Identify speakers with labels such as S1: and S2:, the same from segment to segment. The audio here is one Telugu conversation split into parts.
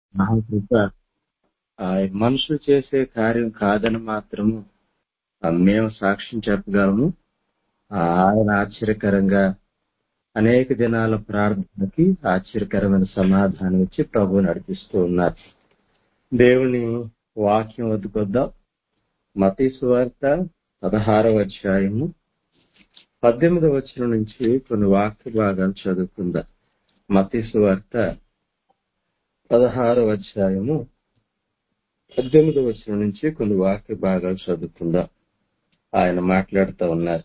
S1: మహాకృప ఆ, మనుషులు చేసే కార్యం కాదని మాత్రము ఆ, మేము సాక్ష్యం చెప్పగలము ఆ, ఆయన ఆశ్చర్యకరంగా అనేక దినాల ప్రార్థనకి ఆశ్చర్యకరమైన సమాధానం ఇచ్చి ప్రభు నడిపిస్తూ ఉన్నారు దేవుని వాక్యం వద్దుకొద్దాం మతీ సువార్త పదహారవ అధ్యాయము పద్దెనిమిదవ వచనం నుంచి కొన్ని వాక్య భాగాలు చదువుకుందాం మతీ సువార్త పదహారవ అధ్యాయము పద్దెనిమిదవ వచనం నుంచి కొన్ని వాక్య భాగాలు చదువుకుందాం ఆయన మాట్లాడుతూ ఉన్నారు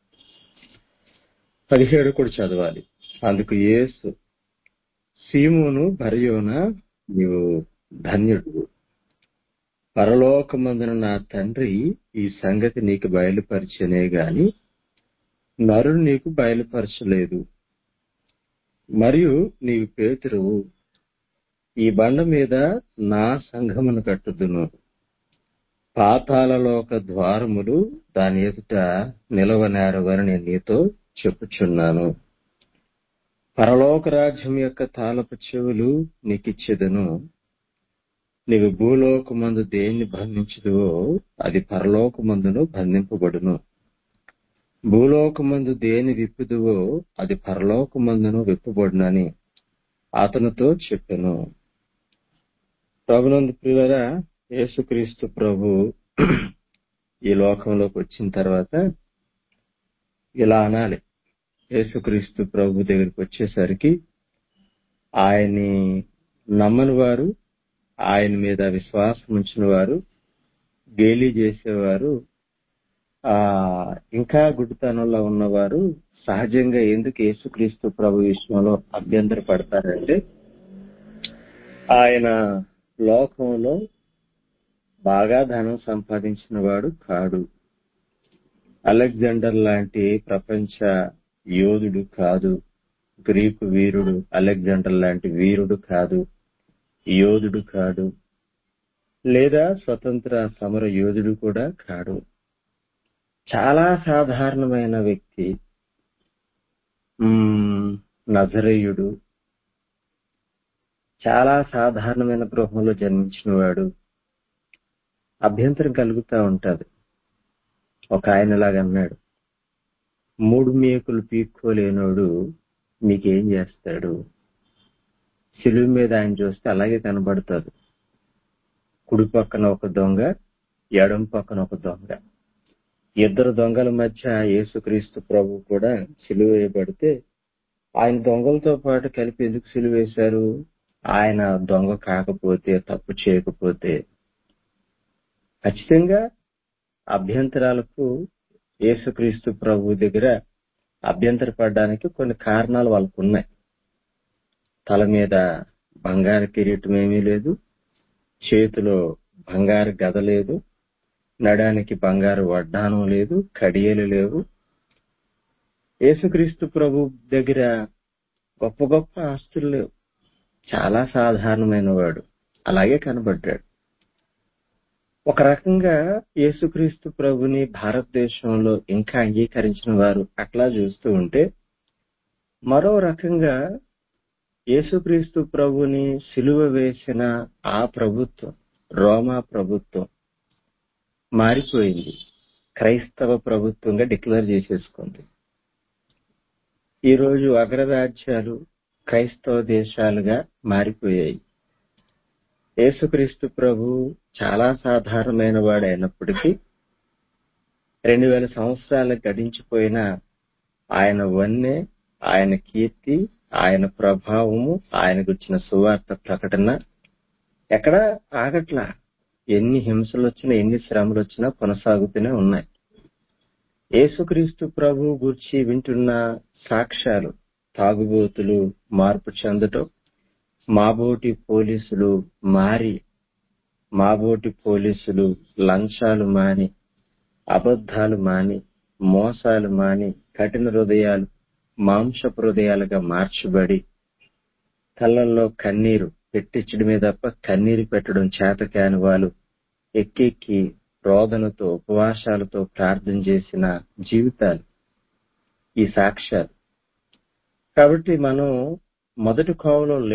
S1: పదిహేడు కూడా చదవాలి అందుకు యేసు సీమును భర్యోన నీవు ధన్యుడు పరలోకమందున నా తండ్రి ఈ సంగతి నీకు బయలుపరిచనే గాని నరుడు నీకు బయలుపరచలేదు మరియు నీవు పేతురువు ఈ బండ మీద నా సంఘమును కట్టుదును పాతాళలోక ద్వారములు దాని ఎదుట నిలవనేరవని నేను నీతో చెప్పుచున్నాను పరలోక రాజ్యం యొక్క తాళపు చెవులు నీకిచ్చేదను నీవు భూలోకమందు దేన్ని బంధించదువో అది పరలోకమందును బంధింపబడును భూలోకమందు దేని విప్పుదువో అది పరలోకమందును విప్పబడునని అతనితో చెప్పెను ప్రభునందు ప్రియులరా యేసుక్రీస్తు ప్రభు ఈ లోకంలోకి వచ్చిన తర్వాత ఇలా అనాలి యేసుక్రీస్తు ప్రభు దగ్గరికి వచ్చేసరికి ఆయన్ని నమ్మని వారు ఆయన మీద విశ్వాసం ఉంచిన వారు గేలీ చేసేవారు ఆ ఇంకా గుడ్డితనంలో ఉన్నవారు సహజంగా ఎందుకు యేసుక్రీస్తు ప్రభు విషయంలో అభ్యంతర పడతారంటే ఆయన లోకంలో బాగా ధనం సంపాదించిన వాడు కాడు అలెగ్జాండర్ లాంటి ప్రపంచ యోధుడు కాదు గ్రీకు వీరుడు అలెగ్జాండర్ లాంటి వీరుడు కాదు యోధుడు కాడు లేదా స్వతంత్ర సమర యోధుడు కూడా కాడు చాలా సాధారణమైన వ్యక్తి మ్మ్, నజరేయుడు చాలా సాధారణమైన గృహంలో జన్మించిన వాడు అభ్యంతరం కలుగుతూ ఉంటది ఒక ఆయనలాగా అన్నాడు మూడు మేకులు పీక్కోలేనోడు మీకేం చేస్తాడు సిలువు మీద ఆయన చూస్తే అలాగే కనబడుతుంది కుడి పక్కన ఒక దొంగ ఎడం పక్కన ఒక దొంగ ఇద్దరు దొంగల మధ్య యేసుక్రీస్తు ప్రభు కూడా సిలువ వేయబడితే ఆయన దొంగలతో పాటు కలిపి ఎందుకు సిలువ వేశారు ఆయన దొంగ కాకపోతే తప్పు చేయకపోతే ఖచ్చితంగా అభ్యంతరాలకు యేసుక్రీస్తు ప్రభు దగ్గర అభ్యంతర పడడానికి కొన్ని కారణాలు వాళ్ళకు ఉన్నాయి తల మీద బంగారు కిరీటం ఏమీ లేదు చేతిలో బంగారు గద లేదు నడానికి బంగారు వడ్డానం లేదు కడియలు లేవు యేసుక్రీస్తు ప్రభు దగ్గర గొప్ప గొప్ప ఆస్తులు లేవు చాలా సాధారణమైన వాడు అలాగే కనబడ్డాడు ఒక రకంగా యేసుక్రీస్తు ప్రభుని భారతదేశంలో ఇంకా అంగీకరించిన వారు అట్లా చూస్తూ ఉంటే మరో రకంగా యేసుక్రీస్తు ప్రభుని సిలువ వేసిన ఆ ప్రభుత్వం రోమా ప్రభుత్వం మారిపోయింది క్రైస్తవ ప్రభుత్వంగా డిక్లేర్ చేసేసుకుంది ఈ రోజు అగ్రరాజ్యాలు క్రైస్తవ దేశాలుగా మారిపోయాయి యేసుక్రీస్తు ప్రభు చాలా సాధారణమైన వాడు అయినప్పటికీ రెండు వేల సంవత్సరాలు గడించిపోయిన ఆయన వన్నె ఆయన కీర్తి ఆయన ప్రభావము ఆయన గురించిన సువార్త ప్రకటన ఎక్కడ ఆగట్లా ఎన్ని హింసలు వచ్చినా ఎన్ని శ్రమలు వచ్చినా కొనసాగుతూనే ఉన్నాయి యేసుక్రీస్తు ప్రభు గురించి వింటున్న సాక్ష్యాలు తాగుబోతులు మార్పు చెందటం మాబోటి పోలీసులు మారి మాబోటి పోలీసులు లంచాలు మాని అబద్ధాలు మాని మోసాలు మాని కఠిన హృదయాలు మాంసపు హృదయాలుగా మార్చబడి కళ్ళల్లో కన్నీరు పెట్టించడమే తప్ప కన్నీరు పెట్టడం చేత కాని వాళ్ళు ఎక్కెక్కి రోదనతో ఉపవాసాలతో ప్రార్థన చేసిన జీవితాలు ఈ సాక్ష్యాలు కాబట్టి మనం మొదటి కోవలో లేం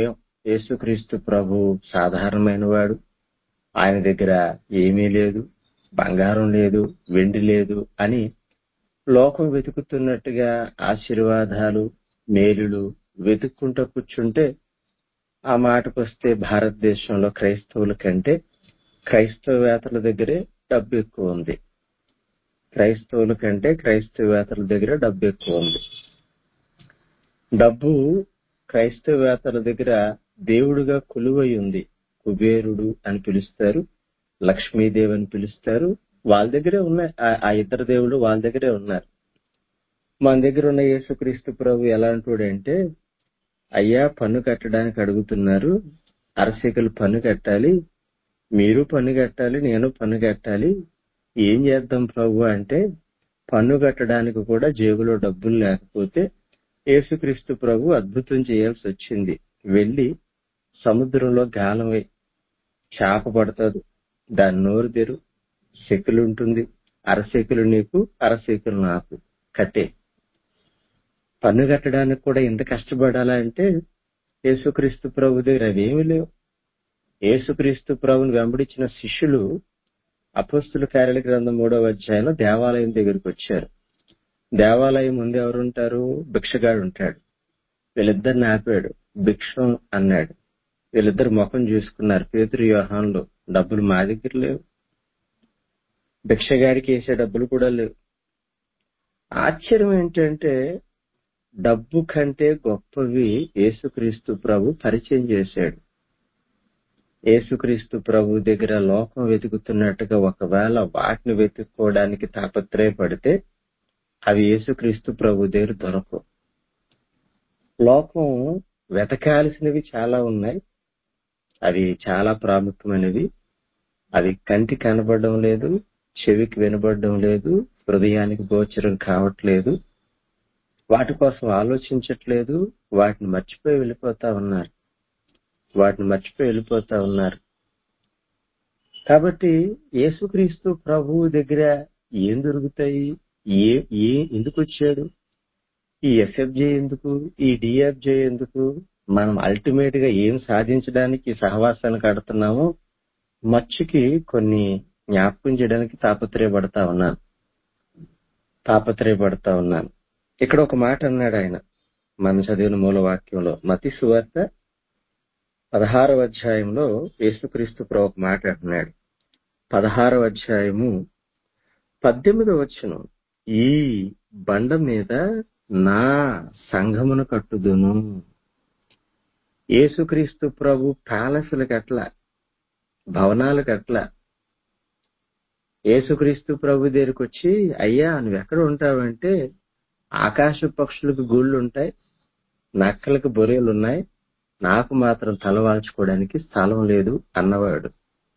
S1: యేసుక్రీస్తు ప్రభు సాధారణమైన వాడు ఆయన దగ్గర ఏమీ లేదు బంగారం లేదు వెండి లేదు అని లోకం వెతుకుతున్నట్టుగా ఆశీర్వాదాలు మేలులు వెతుక్కుంటూ కూర్చుంటే ఆ మాటకొస్తే భారతదేశంలో క్రైస్తవుల కంటే క్రైస్తవేతల దగ్గరే డబ్బు ఎక్కువ ఉంది క్రైస్తవుల కంటే క్రైస్తవేతల దగ్గర డబ్బు ఎక్కువ ఉంది డబ్బు క్రైస్తవేతల దగ్గర దేవుడుగా కొలువై ఉంది కుబేరుడు అని పిలుస్తారు లక్ష్మీదేవి అని పిలుస్తారు వాళ్ళ దగ్గరే ఉన్నాయి ఆ- ఆ ఇద్దరు దేవుళ్ళు వాళ్ళ దగ్గరే ఉన్నారు మన దగ్గర ఉన్న యేసుక్రీస్తు ప్రభు ఎలాంటివాడంటే అయ్యా పన్ను కట్టడానికి అడుగుతున్నారు అరసికలు పన్ను కట్టాలి మీరు పన్ను కట్టాలి నేను పన్ను కట్టాలి ఏం చేద్దాం ప్రభు అంటే పన్ను కట్టడానికి కూడా జేబులో డబ్బులు లేకపోతే యేసుక్రీస్తు ప్రభు అద్భుతం చేయాల్సి వచ్చింది వెళ్లి సముద్రంలో గాలం వేయి చేప పడుతుంది దాని నోరు తెరు సెక్కులు ఉంటుంది అరసెక్కులు నీకు అరసెక్కులు నాకు కట్టే పన్ను కట్టడానికి కూడా ఎంత కష్టపడాలా అంటే యేసుక్రీస్తు ప్రభు దగ్గర అవేమి లేవు యేసుక్రీస్తు ప్రభుని వెంబడించిన శిష్యులు అపోస్తుల కార్యాల గ్రంథం మూడవ అధ్యాయంలో దేవాలయం దగ్గరికి వచ్చారు దేవాలయం ముందు ఎవరుంటారు భిక్షగాడు ఉంటాడు వీళ్ళిద్దరిని ఆపాడు భిక్షం అన్నాడు వీళ్ళిద్దరు ముఖం చూసుకున్నారు పేతురు వ్యూహాన్లో డబ్బులు మా దగ్గర లేవు భిక్షగాడికి వేసే డబ్బులు కూడా లేవు ఆశ్చర్యం ఏంటంటే డబ్బు కంటే గొప్పవి యేసుక్రీస్తు ప్రభు పరిచయం చేశాడు యేసుక్రీస్తు ప్రభు దగ్గర లోకం వెతుకుతున్నట్టుగా ఒకవేళ వాటిని వెతుక్కోవడానికి తాపత్రయపడితే అవి యేసుక్రీస్తు ప్రభు దగ్గర దొరకవు లోకం వెతకాల్సినవి చాలా ఉన్నాయి అవి చాలా ప్రాముఖ్యమైనవి అవి కంటి కనబడడం లేదు చెవికి వినబడడం లేదు హృదయానికి గోచరం కావట్లేదు వాటి కోసం ఆలోచించట్లేదు వాటిని మర్చిపోయి వెళ్ళిపోతా ఉన్నారు వాటిని మర్చిపోయి వెళ్ళిపోతా ఉన్నారు కాబట్టి యేసుక్రీస్తు ప్రభువు దగ్గర ఏం దొరుకుతాయి ఏ ఏ ఎందుకు వచ్చాడు ఈ ఎస్ఎఫ్జే ఎందుకు ఈ డిఎఫ్జే ఎందుకు మనం అల్టిమేట్ గా ఏం సాధించడానికి ఈ సహవాసాన్ని కడుతున్నామో మర్చికి కొన్ని జ్ఞాపకం చేయడానికి తాపత్రయపడతా ఉన్నాను తాపత్రయపడతా ఉన్నాను ఇక్కడ ఒక మాట అన్నాడు ఆయన మనం చదివిన మూల వాక్యంలో మతి సువార్త పదహారవ అధ్యాయంలో యేసుక్రీస్తు ప్రభు ఒక మాట అంటున్నాడు పదహారవ అధ్యాయము పద్దెనిమిదవ వచ్చును ఈ బండ మీద నా సంఘమును కట్టుదును యేసుక్రీస్తు ప్రభు ప్యాలెస్లకు అట్లా భవనాలకు అట్లా యేసుక్రీస్తు ప్రభు దగ్గరికి వచ్చి అయ్యా నువ్వు ఎక్కడ ఉంటావంటే ఆకాశ పక్షులకు గూళ్ళు ఉంటాయి నక్కలకు బొరేలు ఉన్నాయి నాకు మాత్రం తలవాల్చుకోవడానికి స్థలం లేదు అన్నవాడు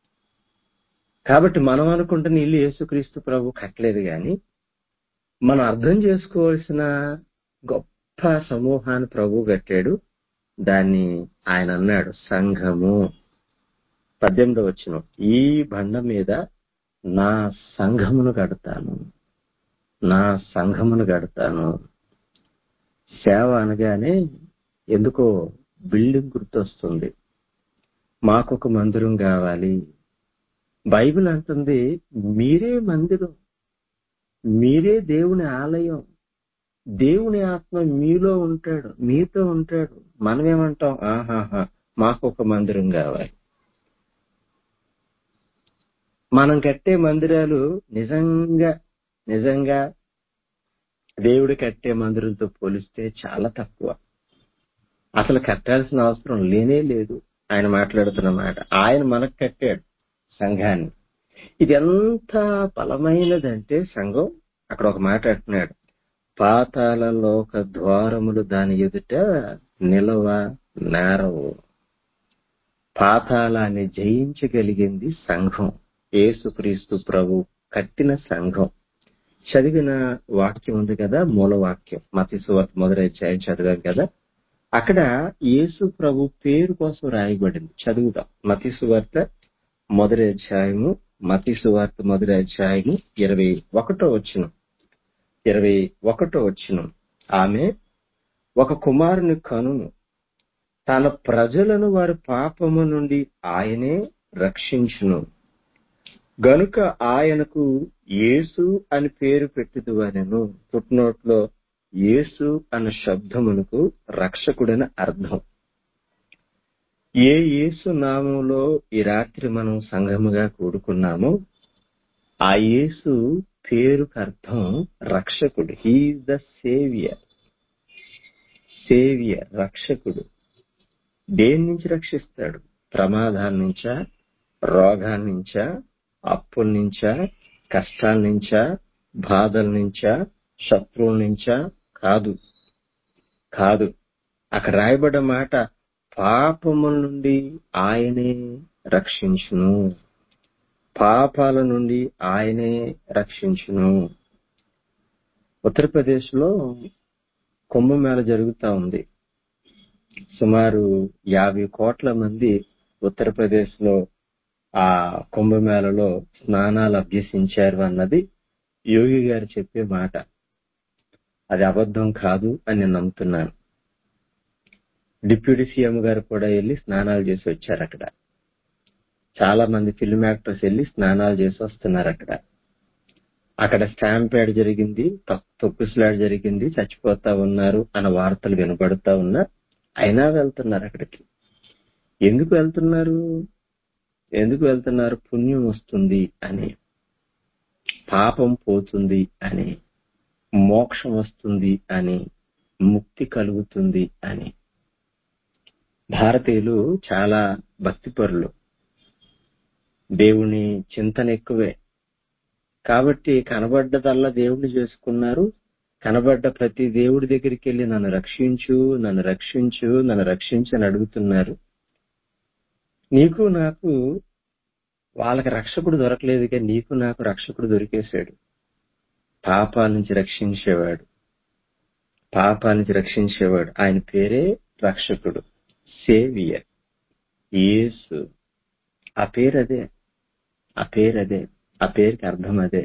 S1: కాబట్టి మనం అనుకుంటున్న ఇల్లు యేసుక్రీస్తు ప్రభు కట్టలేదు గాని మనం అర్థం చేసుకోవాల్సిన గొప్ప సమూహాన్ని ప్రభు కట్టాడు దాన్ని ఆయన అన్నాడు సంఘము పద్దెనిమిదో వచ్చిన ఈ బండ మీద నా సంఘమును కడతాను నా సంఘమును కడతాను సేవ అనగానే ఎందుకో బిల్డింగ్ గుర్తొస్తుంది మాకొక మందిరం కావాలి బైబిల్ అంటుంది మీరే మందిరం మీరే దేవుని ఆలయం దేవుని ఆత్మ మీలో ఉంటాడు మీతో ఉంటాడు మనమేమంటాం ఆహాహా మాకు ఒక మందిరం కావాలి మనం కట్టే మందిరాలు నిజంగా నిజంగా దేవుడు కట్టే మందిరంతో పోలిస్తే చాలా తక్కువ అసలు కట్టాల్సిన అవసరం లేనే లేదు ఆయన మాట్లాడుతున్న మాట ఆయన మనకు కట్టాడు సంఘాన్ని ఇది ఎంత బలమైనదంటే సంఘం అక్కడ ఒక మాట అంటున్నాడు పాతాల లోక ద్వారములు దాని ఎదుట నిలవ నేరవు పాతాళాన్ని జయించగలిగింది సంఘం యేసుక్రీస్తు ప్రభు కట్టిన సంఘం చదివిన వాక్యం ఉంది కదా మూల వాక్యం మతి సువార్త మొదటి అధ్యాయం చదివాం కదా అక్కడ యేసు ప్రభు పేరు కోసం రాయబడింది చదువుదాం మతి సువార్త మొదటి అధ్యాయము మతి సువార్త మొదటి అధ్యాయము ఇరవై ఒకటో వచ్చిన ఇరవై ఒకటో వచ్చిన ఆమె ఒక కుమారుని కనును తన ప్రజలను వారి పాపము నుండి ఆయనే రక్షించును గనుక ఆయనకు యేసు అని పేరు పెట్టుదువనెను పుట్నోట్లో యేసు అన్న శబ్దమునకు రక్షకుడని అర్థం ఏ యేసు నామంలో ఈ రాత్రి మనం సంఘముగా కూడుకున్నామో ఆ యేసు పేరుకు అర్థం రక్షకుడు హీఈస్ ద సేవియర్ సేవియర్ రక్షకుడు దేని నుంచి రక్షిస్తాడు ప్రమాదాల నుంచా రోగాల నుంచా అప్పుల నుంచా కష్టాల నుంచా బాధల నుంచా శత్రువుల నుంచా కాదు కాదు అక్కడ రాయబడ్డ మాట పాపముల నుండి ఆయనే రక్షించును పాపాల నుండి ఆయనే రక్షించును ఉత్తరప్రదేశ్ లో కుంభమేళ జరుగుతా ఉంది సుమారు యాభై కోట్ల మంది ఉత్తరప్రదేశ్ లో ఆ కుంభమేళలో స్నానాలు అభ్యసించారు అన్నది యోగి గారు చెప్పే మాట అది అబద్ధం కాదు అని నేను నమ్ముతున్నాను డిప్యూటీ సీఎం గారు కూడా వెళ్ళి స్నానాలు చేసి వచ్చారు అక్కడ చాలా మంది ఫిల్మ్ యాక్టర్స్ వెళ్ళి స్నానాలు చేసి వస్తున్నారు అక్కడ అక్కడ స్టాంపేడ్ జరిగింది తొక్కిసలాడ్ జరిగింది చచ్చిపోతా ఉన్నారు అన్న వార్తలు వినపడుతా ఉన్నా అయినా వెళ్తున్నారు అక్కడికి ఎందుకు వెళ్తున్నారు ఎందుకు వెళ్తున్నారు పుణ్యం వస్తుంది అని పాపం పోతుంది అని మోక్షం వస్తుంది అని ముక్తి కలుగుతుంది అని భారతీయులు చాలా భక్తిపరులు దేవుని చింతన ఎక్కువే కాబట్టి కనబడ్డదల్లా దేవుడిని చేసుకున్నారు కనబడ్డ ప్రతి దేవుడి దగ్గరికి వెళ్ళి నన్ను రక్షించు నన్ను రక్షించు నన్ను రక్షించు అని అడుగుతున్నారు నీకు నాకు వాళ్ళకి రక్షకుడు దొరకలేదు కానీ నీకు నాకు రక్షకుడు దొరికేశాడు పాపాల నుంచి రక్షించేవాడు పాపాల నుంచి రక్షించేవాడు ఆయన పేరే రక్షకుడు సేవియర్ యేసు ఆ పేరు అదే ఆ పేరు అదే ఆ పేరుకి అర్థం అదే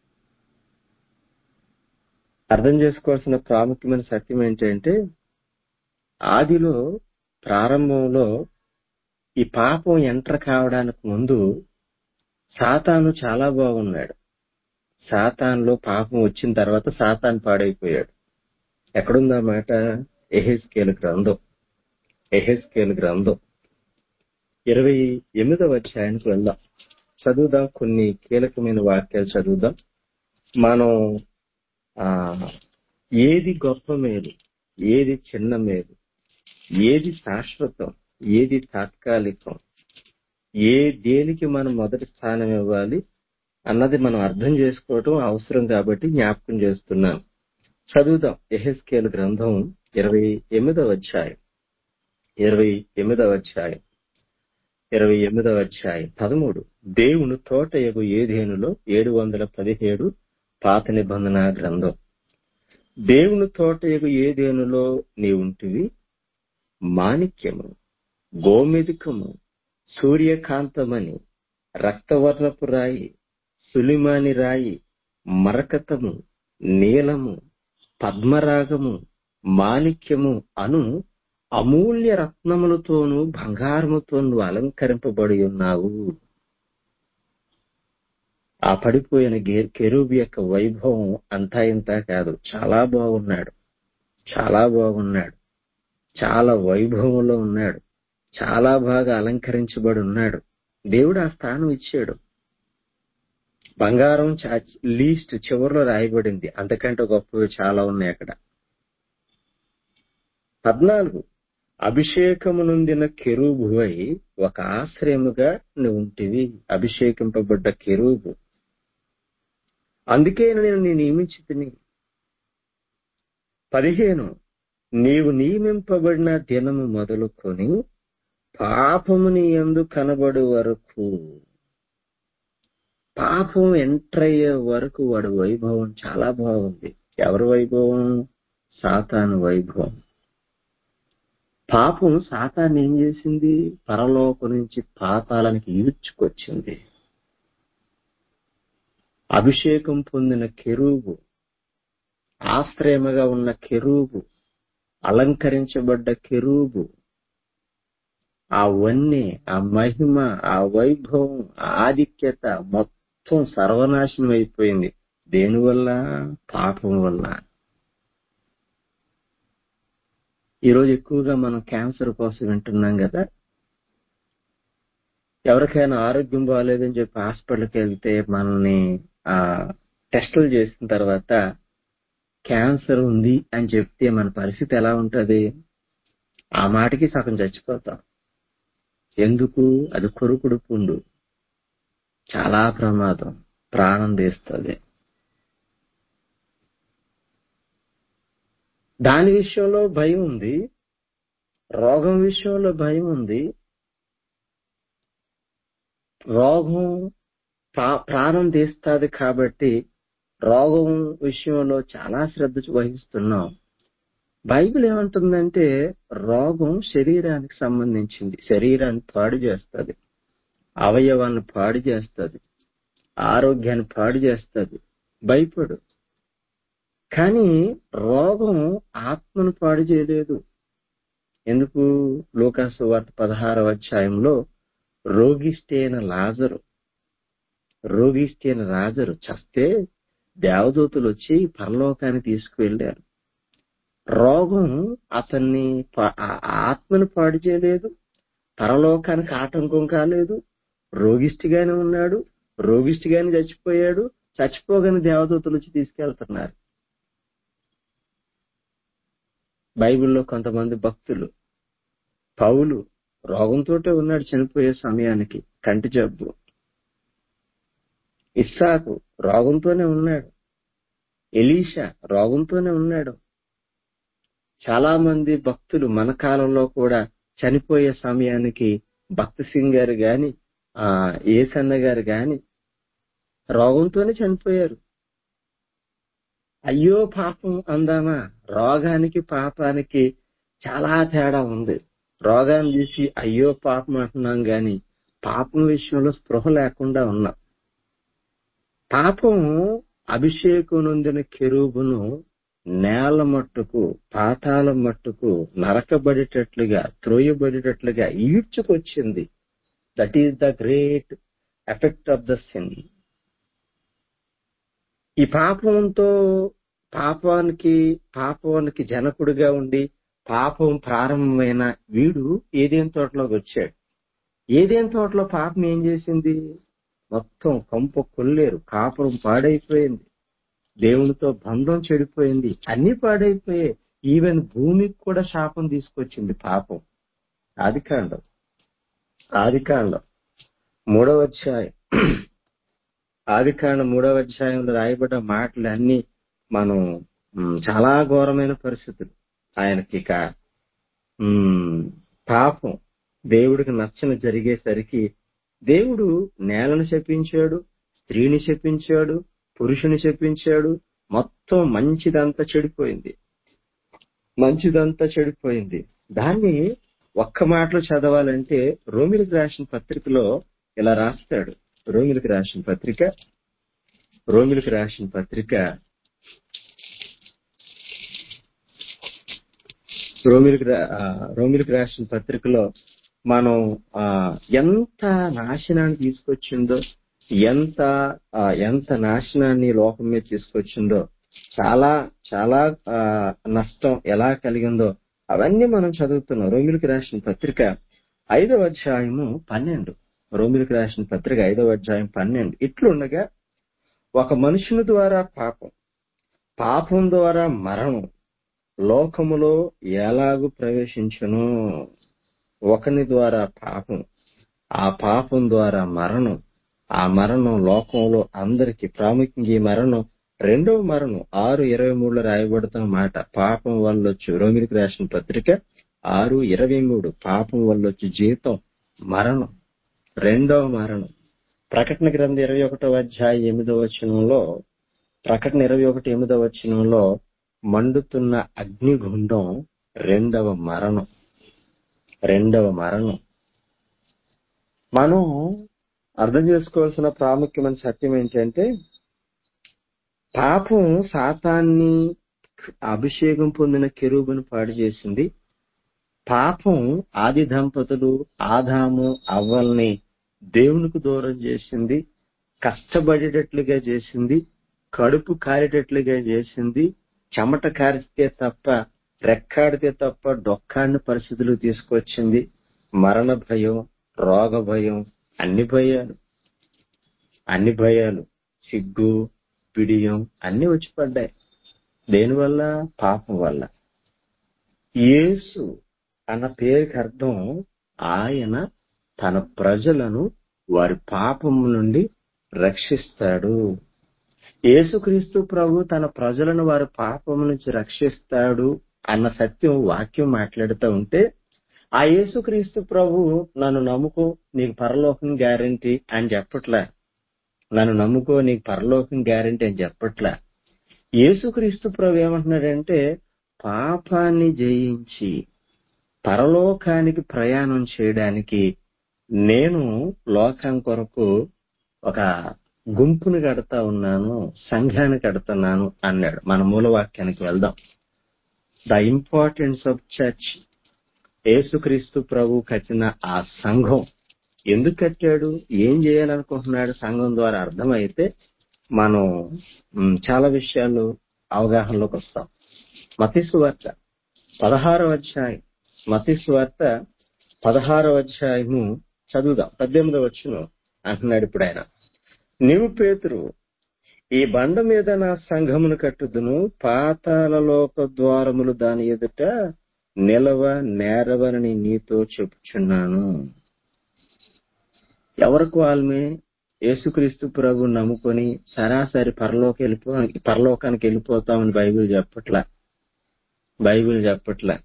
S1: అర్థం చేసుకోవాల్సిన ప్రాముఖ్యమైన సత్యం ఏంటంటే ఆదిలో ప్రారంభంలో ఈ పాపం ఎంటర్ కావడానికి ముందు సాతాను చాలా బాగున్నాడు సాతాన్లో పాపం వచ్చిన తర్వాత సాతాన్ పాడైపోయాడు ఎక్కడుందా మాట ఎహెస్కేల్ గ్రంథం ఎహెస్కేల్ గ్రంథం ఇరవై ఎనిమిదవ అధ్యాయానికి వెళ్దాం చదువుదాం కొన్ని కీలకమైన వాక్యాలు చదువుదాం మనం ఆ ఏది గొప్ప మేలు ఏది చిన్న మేలు ఏది శాశ్వతం ఏది తాత్కాలికం ఏ దేనికి మనం మొదటి స్థానం ఇవ్వాలి అన్నది మనం అర్థం చేసుకోవటం అవసరం కాబట్టి జ్ఞాపకం చేస్తున్నాం చదువుదాం ఎహెస్కేల్ గ్రంథం ఇరవై ఎనిమిదవ అధ్యాయం ఇరవై ఎనిమిదవ అధ్యాయం ఇరవై ఎనిమిదవ అధ్యాయం పదమూడు దేవుని తోట ఎగు ఏదేనులో ఏడు వందల పదిహేడు పాత నిబంధన గ్రంథం దేవుని తోట ఎగు ఏదేనులో నీ ఉంటివి మాణిక్యము గోమెదికము సూర్యకాంతమని రక్తవర్ణపు రాయి సులిమాని రాయి మరకతము నీలము పద్మరాగము మాణిక్యము అను అమూల్య రత్నములతోనూ బంగారముతోనూ అలంకరింపబడి ఉన్నావు ఆ పడిపోయిన కెరూబి యొక్క వైభవం అంతా ఇంత కాదు చాలా బాగున్నాడు చాలా బాగున్నాడు చాలా వైభవంలో ఉన్నాడు చాలా బాగా అలంకరించబడి ఉన్నాడు దేవుడు ఆ స్థానం ఇచ్చాడు బంగారం లీస్ట్ చివరిలో రాయబడింది అంతకంటే గొప్పవి చాలా ఉన్నాయి అక్కడ పద్నాలుగు అభిషేకము నొందిన కెరూబువై ఒక ఆశ్రయముగా నువ్వు ఉంటివి అభిషేకింపబడ్డ కెరూబు అందుకే నేను నీ నియమించి తిని పదిహేను నీవు నియమింపబడిన దినము మొదలుకొని పాపము నీ ఎందు కనబడు వరకు పాపం ఎంటర్ అయ్యే వరకు వాడి వైభవం చాలా బాగుంది ఎవరి వైభవం సాతాను వైభవం పాపం సాతాన్ని ఏం చేసింది పరలోకం నుంచి పాతాళానికి ఈడ్చుకొచ్చింది అభిషేకం పొందిన కెరూబు ఆశ్రయముగా ఉన్న కెరూబు అలంకరించబడ్డ కెరూబు అవన్నీ ఆ మహిమ ఆ వైభవం ఆ ఆధిక్యత మొత్తం సర్వనాశనం అయిపోయింది దేనివల్ల పాపం వల్ల ఈరోజు ఎక్కువగా మనం క్యాన్సర్ కోసం వింటున్నాం కదా ఎవరికైనా ఆరోగ్యం బాగాలేదని చెప్పి హాస్పిటల్కి వెళ్తే మనల్ని ఆ టెస్టులు చేసిన తర్వాత క్యాన్సర్ ఉంది అని చెప్తే మన పరిస్థితి ఎలా ఉంటది ఆ మాటకి సగం చచ్చిపోతాం ఎందుకు అది కొరుకుడు పుండు చాలా ప్రమాదం ప్రాణం తీస్తుంది దాని విషయంలో భయం ఉంది రోగం విషయంలో భయం ఉంది రోగం ప్రా- ప్రాణం తీస్తుంది కాబట్టి రోగం విషయంలో చాలా శ్రద్ధ వహిస్తున్నాం బైబిల్ ఏమంటుందంటే రోగం శరీరానికి సంబంధించింది శరీరాన్ని పాడు చేస్తుంది అవయవాన్ని పాడు చేస్తుంది ఆరోగ్యాన్ని పాడు చేస్తుంది భయపడు కానీ రోగం ఆత్మను పాడు చేయలేదు ఎందుకు లోకాసు వార్త పదహారవ అధ్యాయంలో రోగిష్టైన లాజరు రోగిష్టైన రాజరు చస్తే దేవదూతలు వచ్చి పరలోకాన్ని తీసుకువెళ్ళారు రోగం అతన్ని పా- ఆ- ఆ ఆత్మను పాడు చేయలేదు పరలోకానికి ఆటంకం కాలేదు రోగిష్టిగానే ఉన్నాడు రోగిష్టిగానే చచ్చిపోయాడు చచ్చిపోగానే దేవదూతలు వచ్చి తీసుకెళ్తున్నారు బైబిల్లో కొంతమంది భక్తులు పౌలు రోగంతోటే ఉన్నాడు చనిపోయే సమయానికి కంటి జబ్బు ఇస్సాకు రోగంతోనే ఉన్నాడు ఎలీషా రోగంతోనే ఉన్నాడు చాలా మంది భక్తులు మన కాలంలో కూడా చనిపోయే సమయానికి భక్తి సింగ్ గారు గాని ఆ ఏసన్న గారు గాని రోగంతోనే చనిపోయారు అయ్యో పాపం అందామా రోగానికి పాపానికి చాలా తేడా ఉంది రోగాన్ని చూసి అయ్యో పాపం అంటున్నాం గాని పాపం విషయంలో స్పృహ లేకుండా ఉన్నాం పాపం అభిషేకం నొందిన కెరూబును నేల మట్టుకు పాతాల మట్టుకు నరకబడేటట్లుగా త్రోయబడేటట్లుగా ఈడ్చుకొచ్చింది that is the great effect of the sin ఈ పాపంతో పాపానికి పాపానికి జనకుడిగా ఉండి పాపం ప్రారంభమైన వీడు ఏదేం తోటలోకి వచ్చాడు ఏదేం తోటలో పాపం ఏం చేసింది మొత్తం కంప కొల్లేరు కాపురం పాడైపోయింది దేవునితో బంధం చెడిపోయింది అన్ని పాడైపోయాయి ఈవెన్ భూమికి కూడా శాపం తీసుకొచ్చింది పాపం ఆదికాండం ఆదికాండం మూడవ అధ్యాయం ఆదికాండం మూడవ అధ్యాయంలో రాయబడ్డ మాటలు అన్ని మనం మ్, చాలా ఘోరమైన పరిస్థితులు ఆయనకి ఇక మ్, పాపం దేవుడికి నచ్చన జరిగేసరికి దేవుడు నేలను శపించాడు స్త్రీని శపించాడు పురుషుని శపించాడు మొత్తం మంచిదంతా చెడిపోయింది మంచిదంతా చెడిపోయింది దాన్ని ఒక్క మాటలో చదవాలంటే రోమిలకు రాసిన పత్రికలో ఇలా రాస్తాడు రోమిలకు రాసిన పత్రిక రోమిలకు రాసిన పత్రిక రోమిలకు రా- ఆ, రోమిలకు రాసిన పత్రికలో మనం ఆ, ఎంత నాశనాన్ని తీసుకొచ్చిందో ఎంత ఆ, ఎంత నాశనాన్ని లోకం మీద తీసుకొచ్చిందో చాలా చాలా ఆ, నష్టం ఎలా కలిగిందో అవన్నీ మనం చదువుతున్నాం రోమిలకు రాసిన పత్రిక ఐదవ అధ్యాయము పన్నెండు రోమిలకు రాసిన పత్రిక ఐదవ అధ్యాయం పన్నెండు ఇట్లుండగా ఒక మనుషుని ద్వారా పాపం పాపం ద్వారా మరణం లోకములో ఎలాగు ప్రవేశించును ఒకని ద్వారా పాపం ఆ పాపం ద్వారా మరణం ఆ మరణం లోకంలో అందరికి ప్రాముఖ్యంగా ఈ మరణం రెండవ మరణం ఆరు ఇరవై మూడులో రాయబడుతున్న మాట పాపం వల్లొచ్చు రోమిలికి రాసిన పత్రిక ఆరు ఇరవై మూడు పాపం వల్లొచ్చు జీతం మరణం రెండవ మరణం ప్రకటన గ్రంథం ఇరవై ఒకటో అధ్యాయం ఎనిమిదవ వచనంలో ప్రకటన ఇరవై ఒకటి ఎనిమిదవ వచనంలో మండుతున్న అగ్నిగుండం రెండవ మరణం రెండవ మరణం మనం అర్థం చేసుకోవాల్సిన ప్రాముఖ్యమైన సత్యం ఏంటంటే పాపం సాతాన్ని అభిషేకం పొందిన కెరూబును పాడు చేసింది పాపం ఆది దంపతులు ఆదాము అవ్వల్ని దేవునికి దూరం చేసింది కష్టపడేటట్లుగా చేసింది కడుపు కారేటట్లుగా చేసింది చెమట కారితే తప్ప రెక్కాడితే తప్ప డొక్కాడిన పరిస్థితులు తీసుకొచ్చింది మరణ భయం రోగ భయం అన్ని భయాలు అన్ని భయాలు సిగ్గు పిడియం అన్ని వచ్చి పడ్డాయి దేనివల్ల పాపం వల్ల యేసు అన్న పేరుకి అర్థం ఆయన తన ప్రజలను వారి పాపము నుండి రక్షిస్తాడు యేసుక్రీస్తు ప్రభు తన ప్రజలను వారి పాపం నుంచి రక్షిస్తాడు అన్న సత్యం వాక్యం మాట్లాడుతూ ఉంటే ఆ యేసుక్రీస్తు ప్రభు నన్ను నమ్ముకో నీకు పరలోకం గ్యారంటీ అని చెప్పట్లే నన్ను నమ్ముకో నీకు పరలోకం గ్యారంటీ అని చెప్పట్లే యేసుక్రీస్తు ప్రభు ఏమంటున్నాడంటే పాపాన్ని జయించి పరలోకానికి ప్రయాణం చేయడానికి నేను లోకం కొరకు ఒక గుంపుని కడతా ఉన్నాను సంఘాన్ని కడుతున్నాను అన్నాడు మన మూలవాక్యానికి వెళ్దాం ద ఇంపార్టెన్స్ ఆఫ్ చర్చ్ యేసుక్రీస్తు ప్రభు కట్టిన ఆ సంఘం ఎందుకు కట్టాడు ఏం చేయాలనుకుంటున్నాడు సంఘం ద్వారా అర్థమైతే మనం మ్, చాలా విషయాలు అవగాహనలోకి వస్తాం మతీసు వార్త పదహారవ అధ్యాయం మతీసు వార్త పదహారవ అధ్యాయము చదువుదాం పద్దెనిమిదవ వచ్చును అంటున్నాడు ఇప్పుడు ఆయన నీవు పేతురు ఈ బండ మీద నా సంఘమును కట్టుదును పాతాళలోక ద్వారములు దాని ఎదుట నిలవ నేరవని నీతో చెప్పుచున్నాను ఎవరికి వాళ్ళమే యేసుక్రీస్తు ప్రభు నమ్ముకొని సరాసరి పరలోకి వెళ్ళిపో పరలోకానికి వెళ్ళిపోతామని బైబిల్ చెప్పట్లా బైబిల్ చెప్పట్లా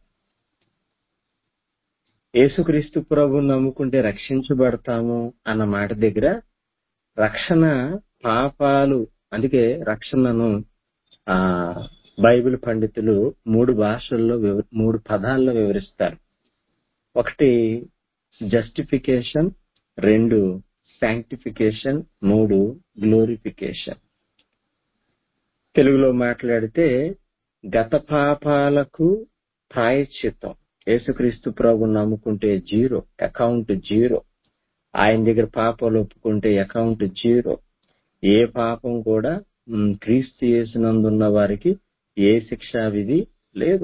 S1: యేసుక్రీస్తు ప్రభు నమ్ముకుంటే రక్షించబడతాము అన్న మాట దగ్గర రక్షణ పాపాలు అందుకే రక్షణను ఆ బైబిల్ పండితులు మూడు భాషల్లో వివ- మూడు పదాల్లో వివరిస్తారు ఒకటి జస్టిఫికేషన్ రెండు శాంక్టిఫికేషన్ మూడు గ్లోరిఫికేషన్ తెలుగులో మాట్లాడితే గత పాపాలకు ప్రాయశ్చిత్తం యేసుక్రీస్తు ప్రభు నమ్ముకుంటే జీరో అకౌంట్ జీరో ఆయన దగ్గర పాపాలు ఒప్పుకుంటే అకౌంట్ జీరో ఏ పాపం కూడా మ్, క్రీస్తు యేసునందున్న వారికి ఏ శిక్షా విధి లేదు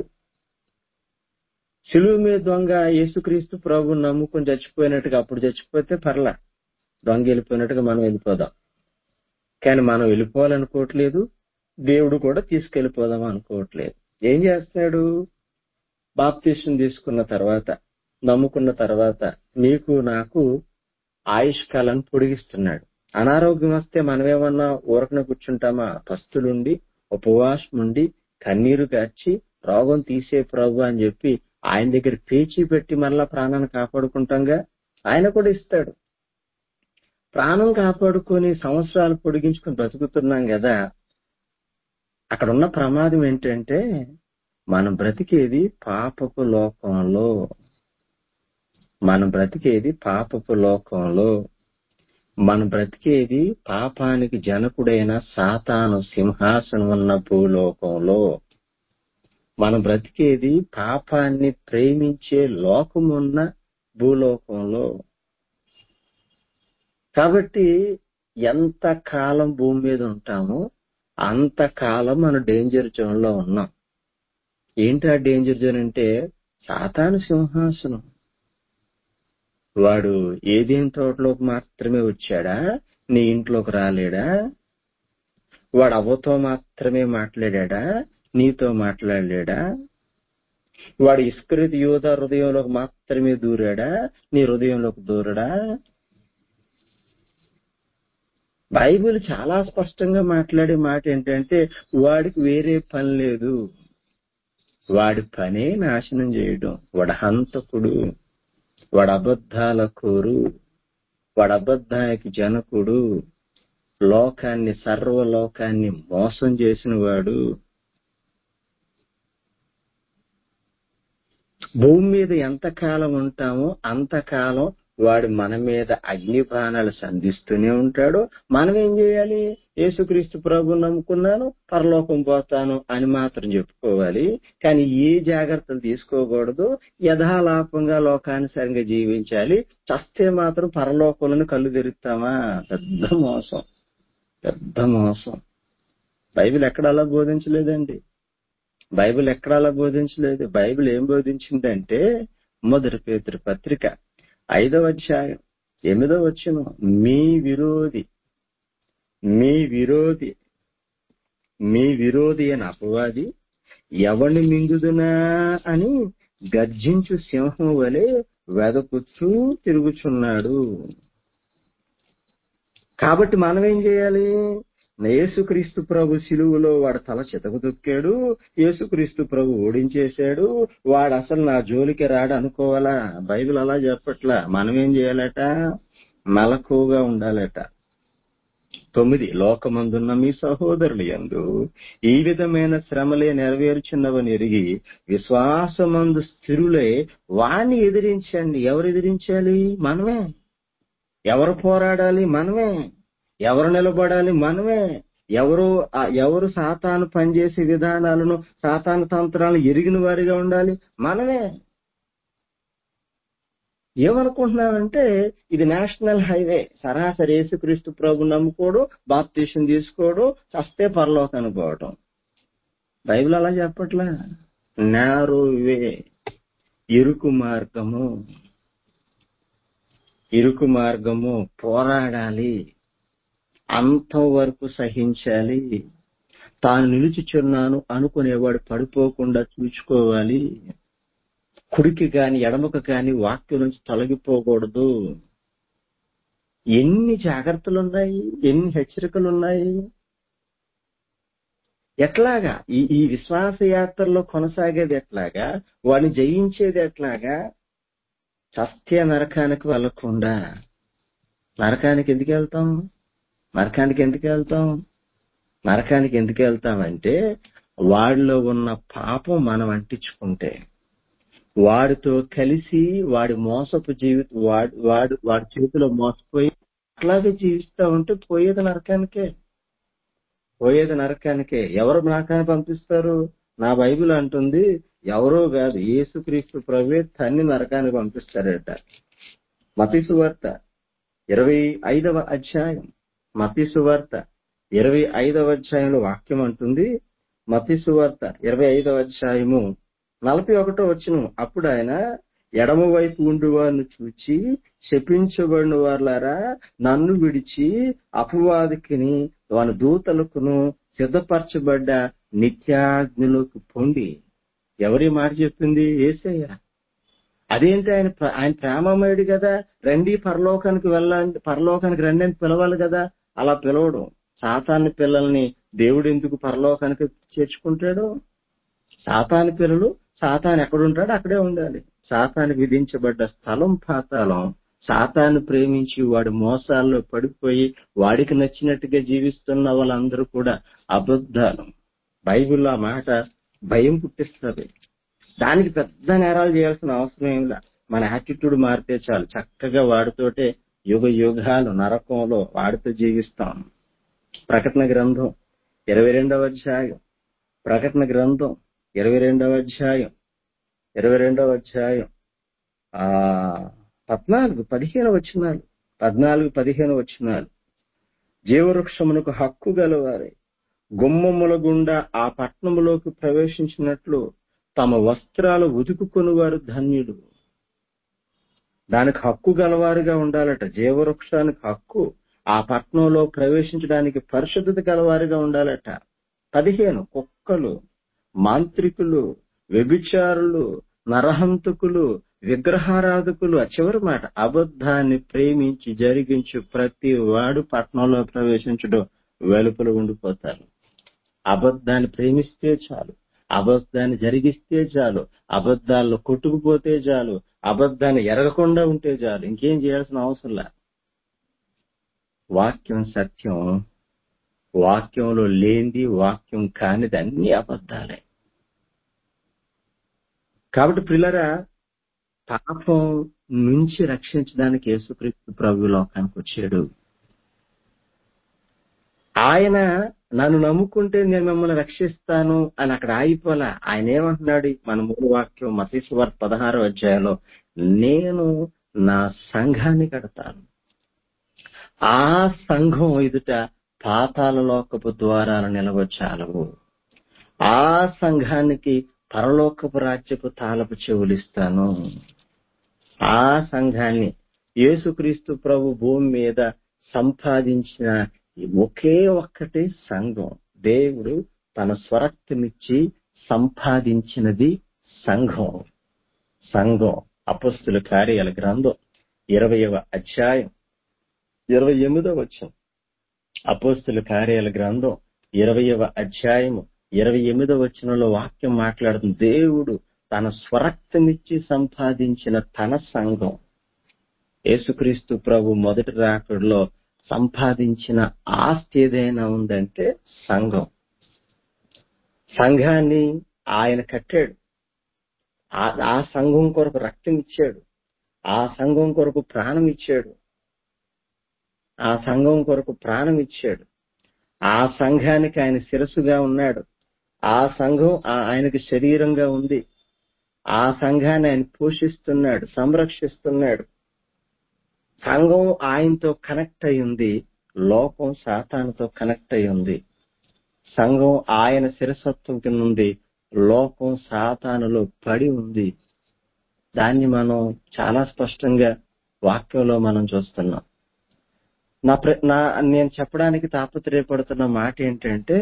S1: సిలువ మీద దొంగ యేసుక్రీస్తు ప్రభు నమ్ముకుని చచ్చిపోయినట్టుగా అప్పుడు చచ్చిపోతే పర్లా దొంగ వెళ్ళిపోయినట్టుగా మనం వెళ్ళిపోదాం కానీ మనం వెళ్ళిపోవాలనుకోవట్లేదు దేవుడు కూడా తీసుకెళ్లిపోదాం అనుకోవట్లేదు ఏం చేస్తున్నాడు బాప్తీసం తీసుకున్న తర్వాత నమ్ముకున్న తర్వాత నీకు నాకు ఆయుష్ కాలాన్ని పొడిగిస్తున్నాడు అనారోగ్యం వస్తే మనమేమన్నా ఊరకన కూర్చుంటామా పస్తులుండి ఉపవాసం ఉండి కన్నీరు కార్చి రోగం తీసే ప్రభు అని చెప్పి ఆయన దగ్గర పేచీ పెట్టి మరలా ప్రాణాన్ని కాపాడుకుంటాంగా ఆయన కూడా ఇస్తాడు ప్రాణం కాపాడుకొని సంవత్సరాలు పొడిగించుకొని బ్రతుకుతున్నాం కదా అక్కడ ఉన్న ప్రమాదం ఏంటంటే మనం బ్రతికేది పాపపు లోకంలో మనం బ్రతికేది పాపపు లోకంలో మనం బ్రతికేది పాపానికి జనకుడైన సాతాను సింహాసనం ఉన్న భూలోకంలో మనం బ్రతికేది పాపాన్ని ప్రేమించే లోకమున్న భూలోకంలో కాబట్టి ఎంత కాలం భూమి మీద ఉంటామో అంత కాలం మనం డేంజర్ జోన్ లో ఉన్నాం ఏంటి ఆ డేంజర్ జోన్ అంటే సాతాను సింహాసనం వాడు ఏదేం తోటలోకి మాత్రమే వచ్చాడా నీ ఇంట్లోకి రాలేడా వాడు అవ్వతో మాత్రమే మాట్లాడా నీతో మాట్లాడలేడా వాడు ఇస్కృతి యోధ హృదయంలోకి మాత్రమే దూరాడా నీ హృదయంలోకి దూరడా బైబిల్ చాలా స్పష్టంగా మాట్లాడే మాట ఏంటంటే వాడికి వేరే పని లేదు వాడి పనే నాశనం చేయడం వాడు హంతకుడు వాడు అబద్ధాల కోరు వాడు అబద్ధానికి జనకుడు లోకాన్ని సర్వలోకాన్ని మోసం చేసిన వాడు భూమి మీద ఎంతకాలం ఉంటామో అంతకాలం వాడు మన మీద అగ్నిపానాలు సంధిస్తూనే ఉంటాడు మనం ఏం చేయాలి యేసుక్రీస్తు ప్రభు నమ్ముకున్నాను పరలోకం పోతాను అని మాత్రం చెప్పుకోవాలి కానీ ఏ జాగ్రత్తలు తీసుకోకూడదు యథాలాపంగా లోకానుసారంగా జీవించాలి చస్తే మాత్రం పరలోకంలో కళ్ళు తెరుస్తామా పెద్ద మోసం పెద్ద మోసం బైబిల్ ఎక్కడ అలా బోధించలేదండి బైబిల్ ఎక్కడ అలా బోధించలేదు బైబిల్ ఏం బోధించిందంటే మొదటి పేతురు పత్రిక ఐదవ అధ్యాయం ఎనిమిదవ వచ్చిన మీ విరోధి మీ విరోధి మీ విరోధి అని అపవాది ఎవరిని మింగుదునా అని గర్జించు సింహం వలె వెదకుచూ తిరుగుచున్నాడు కాబట్టి మనం ఏం చేయాలి యేసుక్రీస్తు ప్రభు సిలువులో వాడు తల చితకు తొక్కాడు యేసుక్రీస్తు ప్రభు ఓడించేశాడు వాడు అసలు నా జోలికి రాడు అనుకోవాలా బైబిల్ అలా చెప్పట్లా మనం ఏం చేయాలట మెలకువగా ఉండాలట తొమ్మిది లోకమందున్న మీ సహోదరులు ఎందు ఈ విధమైన శ్రమలే నెరవేర్చున్నవని ఎరిగి విశ్వాసమందు స్థిరులై వాణ్ణి ఎదిరించండి ఎవరు ఎదిరించాలి మనమే ఎవరు పోరాడాలి మనమే ఎవరు నిలబడాలి మనమే ఎవరు ఆ- ఎవరు సాతాను పనిచేసే విధానాలను సాతాను తంత్రాలను ఎరిగిన వారిగా ఉండాలి మనమే ఏమనుకుంటున్నామంటే ఇది నేషనల్ హైవే సరాసరి యేసుక్రీస్తు ప్రభు నమ్ముకోడు బాప్తీషన్ తీసుకోడు చస్తే పరలోకానికి పోవటం బైబిల్ అలా చెప్పట్లా నారో వే ఇరుకు మార్గము ఇరుకు మార్గము పోరాడాలి అంతం వరకు సహించాలి తాను నిలుచుచున్నాను అనుకునేవాడు పడిపోకుండా చూసుకోవాలి కుడికి కాని ఎడమకు కాని వాక్యం నుంచి తొలగిపోకూడదు ఎన్ని జాగ్రత్తలు ఉన్నాయి ఎన్ని హెచ్చరికలు ఉన్నాయి ఎట్లాగా ఈ ఈ విశ్వాస యాత్రలో కొనసాగేది ఎట్లాగా వాడిని జయించేది ఎట్లాగా సత్య నరకానికి వెళ్ళకుండా నరకానికి ఎందుకు వెళ్తాం నరకానికి ఎందుకు వెళ్తాం నరకానికి ఎందుకు వెళ్తామంటే వాడిలో ఉన్న పాపం మనం అంటించుకుంటే వాడితో కలిసి వాడి మోసపు జీవితం వాడు వాడు వాడి చేతిలో మోసపోయి అట్లాగే జీవిస్తా ఉంటే పోయేది నరకానికే పోయేది నరకానికే ఎవరు నరకాన్ని పంపిస్తారు నా బైబిల్ అంటుంది ఎవరో కాదు యేసుక్రీస్తు ప్రభే తన్ని నరకానికి పంపిస్తారట మతీసు వార్త ఇరవై ఐదవ అధ్యాయం మతీసు వార్త ఇరవై ఐదవ అధ్యాయంలో వాక్యం అంటుంది మతీసు వార్త ఇరవై ఐదవ అధ్యాయము నలభై ఒకటో వచ్చిన అప్పుడు ఆయన ఎడమ వైపు ఉండి వారిని చూచి శపించబడిన వారులారా నన్ను విడిచి అపవాదికిని వాని దూతలకును సిద్ధపరచబడ్డ నిత్యాగ్నిలోకి పొండి ఎవరి మాట చెప్పింది ఏసయ్య అదేంటి ఆయన ప్ర- ఆయన ప్రేమమయుడు కదా రండి పరలోకానికి వెళ్ళండి పరలోకానికి రండి అని పిలవాలి కదా అలా పిలవడం సాతాన్ని పిల్లల్ని దేవుడు ఎందుకు పరలోకానికి చేర్చుకుంటాడు సాతాని పిల్లలు సాతాను ఎక్కడుంటాడో అక్కడే ఉండాలి సాతానికి విధించబడ్డ స్థలం పాతాళం సాతాను ప్రేమించి వాడి మోసాల్లో పడిపోయి వాడికి నచ్చినట్టుగా జీవిస్తున్న వాళ్ళందరూ కూడా అబద్ధాలు బైబిల్లో ఆ మాట భయం పుట్టిస్తుంది దానికి పెద్ద నేరాలు చేయాల్సిన అవసరం ఏం లే మన యాటిట్యూడ్ మారితే చాలు చక్కగా వాడితోటే యుగ యుగాలు నరకంలో వాడితో జీవిస్తాం ప్రకటన గ్రంథం ఇరవై రెండవ అధ్యాయం ప్రకటన గ్రంథం ఇరవై రెండవ అధ్యాయం ఇరవై రెండవ అధ్యాయం ఆ పద్నాలుగు పదిహేను వచ్చినాలు పద్నాలుగు పదిహేను వచ్చినాలు జీవవృక్షమునకు హక్కు గలవారే గుమ్మముల గుండా ఆ పట్టణములోకి ప్రవేశించినట్లు తమ వస్త్రాలు ఉతుకుకొని వారు ధన్యుడు దానికి హక్కు గలవారుగా ఉండాలట జీవవృక్షానికి హక్కు ఆ పట్టణంలో ప్రవేశించడానికి పరిశుద్ధత గలవారుగా ఉండాలట పదిహేను కుక్కలు మాంత్రికులు వ్యభిచారులు నరహంతకులు విగ్రహారాధకులు ఆ చివరి మాట అబద్ధాన్ని ప్రేమించి జరిగించు ప్రతి వాడు పట్టణంలో ప్రవేశించడం వెలుపల ఉండిపోతారు అబద్ధాన్ని ప్రేమిస్తే చాలు అబద్ధాన్ని జరిగిస్తే చాలు అబద్ధాల్లో కొట్టుకుపోతే చాలు అబద్ధాన్ని ఎరగకుండా ఉంటే చాలు ఇంకేం చేయాల్సిన అవసరంలా వాక్యం సత్యం వాక్యంలో లేనిది వాక్యం కానిది అన్ని అబద్ధాలే కాబట్టి పిల్లరా పాపం నుంచి రక్షించడానికి యేసుక్రీస్తు ప్రభు లోకానికి వచ్చాడు ఆయన నన్ను నమ్ముకుంటే నేను మిమ్మల్ని రక్షిస్తాను అని అక్కడ ఆగిపోలా ఆయన ఏమంటున్నాడు మన మూడు వాక్యం మతీశ్వర్ పదహారో అధ్యాయంలో నేను నా సంఘాన్ని కడతాను ఆ సంఘం ఎదుట పాతాల లోకపు ద్వారాలు నిలవచ్చాలవు ఆ సంఘానికి పరలోకపు రాజ్యపు తాళపు చెవులిస్తాను ఆ సంఘాన్ని యేసుక్రీస్తు ప్రభు భూమి మీద సంపాదించిన ఈ ఒకే ఒక్కటి సంఘం దేవుడు తన స్వరక్తమిచ్చి సంపాదించినది సంఘం సంఘం అపస్తుల కార్యాల గ్రంథం ఇరవయవ అధ్యాయం ఇరవై ఎనిమిదవ వచ్చం అపోస్తుల కార్యాల గ్రంథం ఇరవయవ అధ్యాయము ఇరవై ఎనిమిదవ వచనంలో వాక్యం మాట్లాడుతుంది దేవుడు తన స్వరక్తమిచ్చి సంపాదించిన తన సంఘం యేసుక్రీస్తు ప్రభు మొదటి రాకడలో సంపాదించిన ఆస్తి ఏదైనా ఉందంటే సంఘం సంఘాన్ని ఆయన కట్టాడు ఆ- ఆ సంఘం కొరకు రక్తం ఇచ్చాడు ఆ సంఘం కొరకు ప్రాణం ఇచ్చాడు ఆ సంఘం కొరకు ప్రాణం ఇచ్చాడు ఆ సంఘానికి ఆయన శిరస్సుగా ఉన్నాడు ఆ సంఘం ఆ- ఆయనకి శరీరంగా ఉంది ఆ సంఘాన్ని ఆయన పోషిస్తున్నాడు సంరక్షిస్తున్నాడు సంఘం ఆయనతో కనెక్ట్ అయి ఉంది లోకం సాతానుతో కనెక్ట్ అయి ఉంది సంఘం ఆయన శిరసత్వం కింద ఉంది లోకం సాతానులో పడి ఉంది దాన్ని మనం చాలా స్పష్టంగా వాక్యంలో మనం చూస్తున్నాం నా ప్ర నా నేను చెప్పడానికి తాపత్రయపడుతున్న మాట ఏంటంటే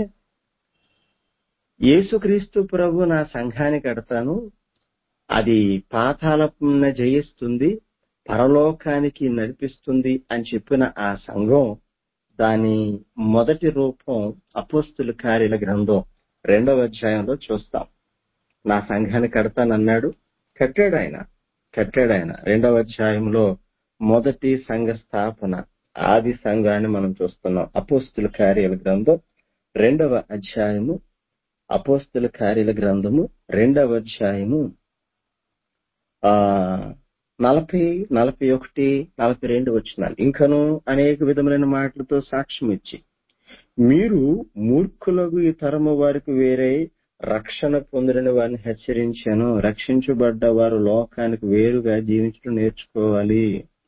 S1: యేసుక్రీస్తు ప్రభు నా సంఘాన్ని కడతాను అది పాతాళపున జయిస్తుంది పరలోకానికి నడిపిస్తుంది అని చెప్పిన ఆ సంఘం దాని మొదటి రూపం అపోస్తుల కార్యాల గ్రంథం రెండవ అధ్యాయంలో చూస్తాం నా సంఘాన్ని కడతానన్నాడు కట్టాడు ఆయన కట్టాడు ఆయన రెండవ అధ్యాయంలో మొదటి సంఘ స్థాపన ఆది సంఘాన్ని మనం చూస్తున్నాం అపోస్తుల కార్యాల గ్రంథం రెండవ అధ్యాయము అపోస్తుల కార్యాల గ్రంథము రెండవ అధ్యాయము ఆ నలభై నలభై ఒకటి నలభై రెండు వచ్చినాలు ఇంకను అనేక విధములైన మాటలతో సాక్ష్యం ఇచ్చి మీరు మూర్ఖులకు ఈ తరము వారికి వేరే రక్షణ పొందిన వారిని హెచ్చరించాను రక్షించబడ్డ వారు లోకానికి వేరుగా జీవించడం నేర్చుకోవాలి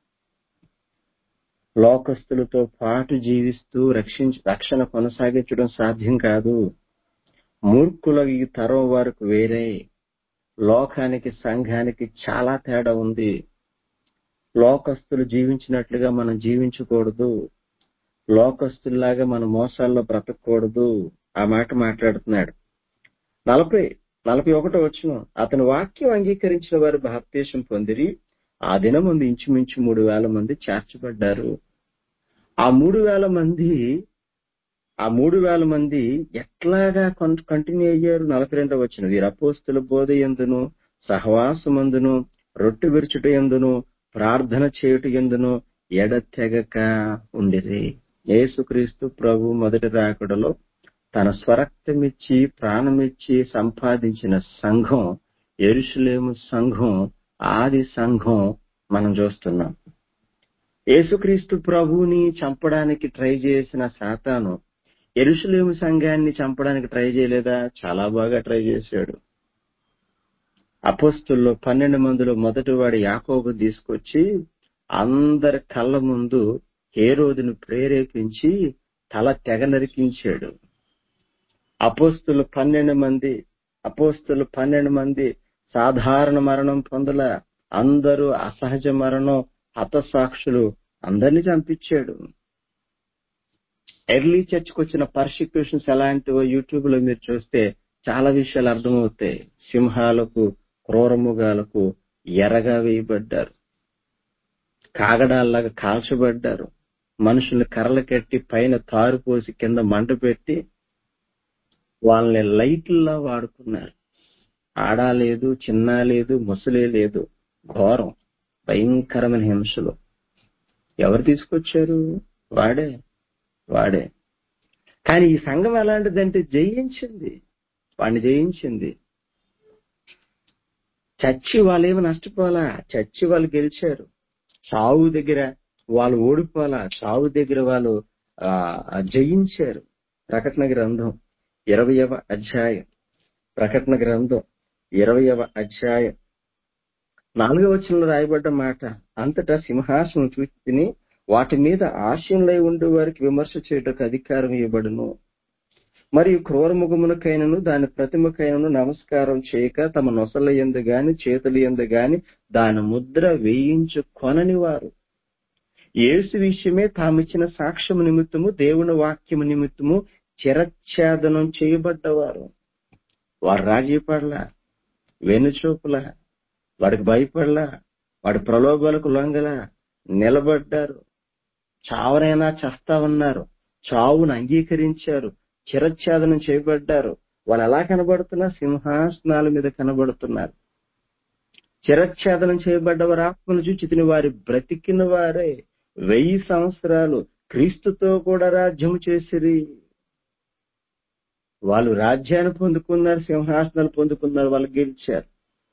S1: లోకస్తులతో పాటు జీవిస్తూ రక్షించ రక్షణ కొనసాగించడం సాధ్యం కాదు మూర్ఖుల ఈ తరం వారికి వేరే లోకానికి సంఘానికి చాలా తేడా ఉంది లోకస్తులు జీవించినట్లుగా మనం జీవించకూడదు లోకస్తుల్లాగా మన మోసాల్లో బ్రతకూడదు ఆ మాట మాట్లాడుతున్నాడు నలభై నలభై ఒకటో వచ్చిన అతని వాక్యం అంగీకరించిన వారు బాప్తీసం పొందిరి ఆ దినం ముందు ఇంచుమించు మూడు వేల మంది చేర్చబడ్డారు ఆ మూడు వేల మంది ఆ మూడు వేల మంది ఎట్లాగా కంటిన్యూ అయ్యారు నలభై రెండవ వచ్చిన వీరు అపోస్తుల బోధ ఎందును సహవాసమందును రొట్టె విరుచుట ఎందును ప్రార్థన చేయుట ఎందును ఎడతెగక ఉండిరి యేసుక్రీస్తు ప్రభు మొదటి రాకడలో తన స్వరక్తమిచ్చి ప్రాణమిచ్చి సంపాదించిన సంఘం ఎరుషులేము సంఘం ఆది సంఘం మనం చూస్తున్నాం యేసుక్రీస్తు ప్రభువుని చంపడానికి ట్రై చేసిన సాతాను ఎరుషులేము సంఘాన్ని చంపడానికి ట్రై చేయలేదా చాలా బాగా ట్రై చేశాడు అపోస్తుల్లో పన్నెండు మందిలో మొదటి వాడు యాకోబు తీసుకొచ్చి అందరి కళ్ళ ముందు హేరోదును ప్రేరేపించి తల తెగ నరికించాడు అపోస్తులు పన్నెండు మంది అపోస్తులు పన్నెండు మంది సాధారణ మరణం పొందల అందరూ అసహజ మరణం హతసాక్షులు అందరినీ చంపించాడు ఎర్లీ చర్చ్కి వచ్చిన పర్సిక్యూషన్స్ ఎలాంటివో యూట్యూబ్ లో మీరు చూస్తే చాలా విషయాలు అర్థమవుతాయి సింహాలకు క్రూరముగాలకు ఎరగా వేయబడ్డారు కాగడాల్లాగా కాల్చబడ్డారు మనుషుల్ని కర్రలు కట్టి పైన తారు పోసి కింద మంట పెట్టి వాళ్ళని లైట్లా వాడుకున్నారు ఆడా లేదు చిన్న లేదు ముసలే లేదు ఘోరం భయంకరమైన హింసలు ఎవరు తీసుకొచ్చారు వాడే వాడే కానీ ఈ సంఘం ఎలాంటిదంటే జయించింది వాడిని జయించింది చచ్చి వాళ్ళు ఏమి నష్టపోలా చచ్చి వాళ్ళు గెలిచారు చావు దగ్గర వాళ్ళు ఓడిపోలా చావు దగ్గర వాళ్ళు ఆ జయించారు ప్రకటన గ్రంథం ఇరవయవ అధ్యాయం ప్రకటన గ్రంథం ఇరవయవ అధ్యాయం నాలుగవ వచనంలో రాయబడ్డ మాట అంతటా సింహాసనం చూసి తిని వాటి మీద ఆశయంలై ఉండే వారికి విమర్శ చేయటకు అధికారం ఇవ్వబడును మరియు క్రూరముఖమునకైనను దాని ప్రతిమకైనను నమస్కారం చేయక తమ నొసల ఎందు గాని చేతుల ఎందు గాని దాని ముద్ర వేయించు కొనని వారు యేసు విషయమే తామిచ్చిన సాక్ష్యము నిమిత్తము దేవుని వాక్యము నిమిత్తము చిరచ్ఛేదనం చేయబడ్డవారు వారు రాజీ పడలా వెనుచూపులా వాడికి భయపడలా వాడి ప్రలోభాలకు లొంగలా నిలబడ్డారు చావనైనా చస్తా ఉన్నారు చావును అంగీకరించారు చిరచ్ఛేదనం చేయబడ్డారు వాళ్ళు ఎలా కనబడుతున్నా సింహాసనాల మీద కనబడుతున్నారు చిరచ్ఛేదనం చేయబడ్డవారు ఆత్మను చూచి తిని వారి బ్రతికిన వారే వెయ్యి సంవత్సరాలు క్రీస్తుతో కూడా రాజ్యం చేసిరి వాళ్ళు రాజ్యాన్ని పొందుకున్నారు సింహాసనాలు పొందుకున్నారు వాళ్ళు గెలిచారు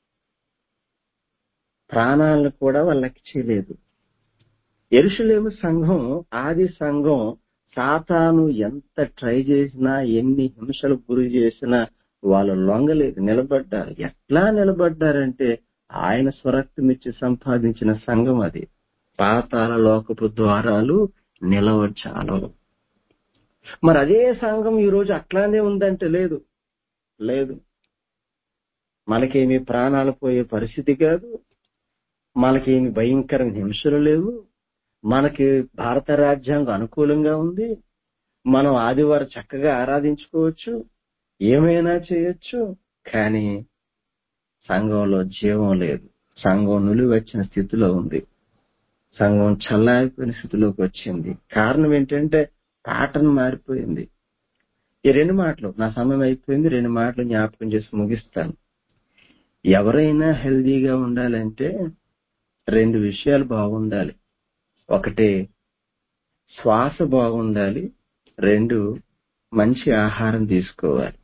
S1: ప్రాణాలను కూడా వాళ్ళకి చేయలేదు ఎరుషులేము సంఘం ఆది సంఘం సాతాను ఎంత ట్రై చేసినా ఎన్ని హింసలు గురి చేసినా వాళ్ళు లొంగలేదు నిలబడ్డారు ఎట్లా నిలబడ్డారంటే ఆయన స్వరక్తమిచ్చి సంపాదించిన సంఘం అది పాతాల లోకపు ద్వారాలు నిలవచ్చాను మరి అదే సంఘం ఈ రోజు అట్లానే ఉందంటే లేదు లేదు మనకేమి ప్రాణాలు పోయే పరిస్థితి కాదు మనకేమి భయంకరమైన హింసలు లేవు మనకి భారత రాజ్యాంగం అనుకూలంగా ఉంది మనం ఆదివారం చక్కగా ఆరాధించుకోవచ్చు ఏమైనా చేయొచ్చు కానీ సంఘంలో జీవం లేదు సంఘం నులివచ్చిన స్థితిలో ఉంది సంఘం చల్లారిపోయిన స్థితిలోకి వచ్చింది కారణం ఏంటంటే పాటను మారిపోయింది ఈ రెండు మాటలు నా సమయం అయిపోయింది రెండు మాటలు జ్ఞాపకం చేసి ముగిస్తాను ఎవరైనా హెల్దీగా ఉండాలంటే రెండు విషయాలు బాగుండాలి ఒకటి శ్వాస బాగుండాలి రెండు మంచి ఆహారం తీసుకోవాలి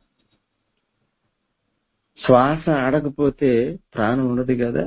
S1: శ్వాస ఆడకపోతే ప్రాణం ఉండదు కదా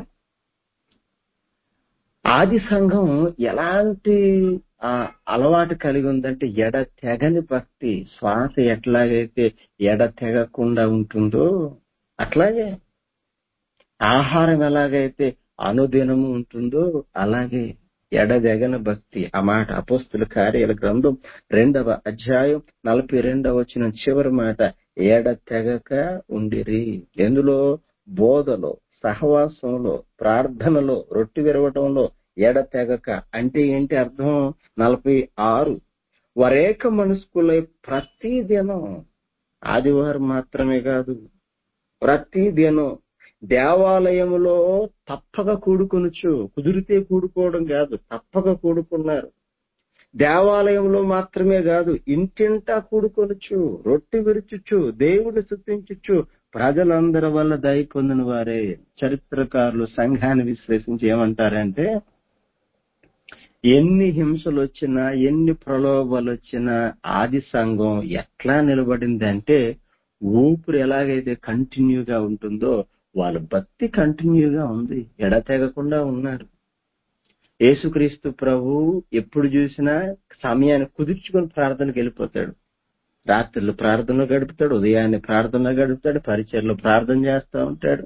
S1: ఆది సంఘం ఎలాంటి ఆ, అలవాటు కలిగి ఉందంటే ఎడ తెగని భక్తి శ్వాస ఎట్లాగైతే ఎడ తెగకుండా ఉంటుందో అట్లాగే ఆహారం ఎలాగైతే అనుదినము ఉంటుందో అలాగే ఎడదెగన భక్తి ఆ మాట అపోస్తుల కార్యాల గ్రంథం రెండవ అధ్యాయం నలభై రెండవ వచ్చిన చివరి మాట ఏడ తెగక ఉండిరి ఎందులో బోధలో సహవాసంలో ప్రార్థనలో రొట్టి విరవటంలో ఎడ తెగక అంటే ఏంటి అర్థం నలభై ఆరు వరేక మనస్కులై ప్రతి దినం ఆదివారం మాత్రమే కాదు ప్రతి దినం దేవాలయములో తప్పక కూడుకొనుచు కుదిరితే కూడుకోవడం కాదు తప్పక కూడుకున్నారు దేవాలయంలో మాత్రమే కాదు ఇంటింటా కూడుకొనుచు రొట్టె విరుచుచు దేవుడు స్థుతించుచు ప్రజలందరి వల్ల దయ పొందిన వారే చరిత్రకారులు సంఘాన్ని విశ్లేషించి ఏమంటారంటే ఎన్ని హింసలు వచ్చినా ఎన్ని ప్రలోభాలు వచ్చినా ఆది సంఘం ఎట్లా నిలబడింది అంటే ఊపిరి ఎలాగైతే కంటిన్యూగా ఉంటుందో వాళ్ళ భక్తి కంటిన్యూగా ఉంది ఎడతెగకుండా ఉన్నారు యేసుక్రీస్తు ప్రభు ఎప్పుడు చూసినా సమయాన్ని కుదుర్చుకొని ప్రార్థనకు వెళ్ళిపోతాడు రాత్రులు ప్రార్థనలో గడుపుతాడు ఉదయాన్నే ప్రార్థనలో గడుపుతాడు పరిచయలో ప్రార్థన చేస్తూ ఉంటాడు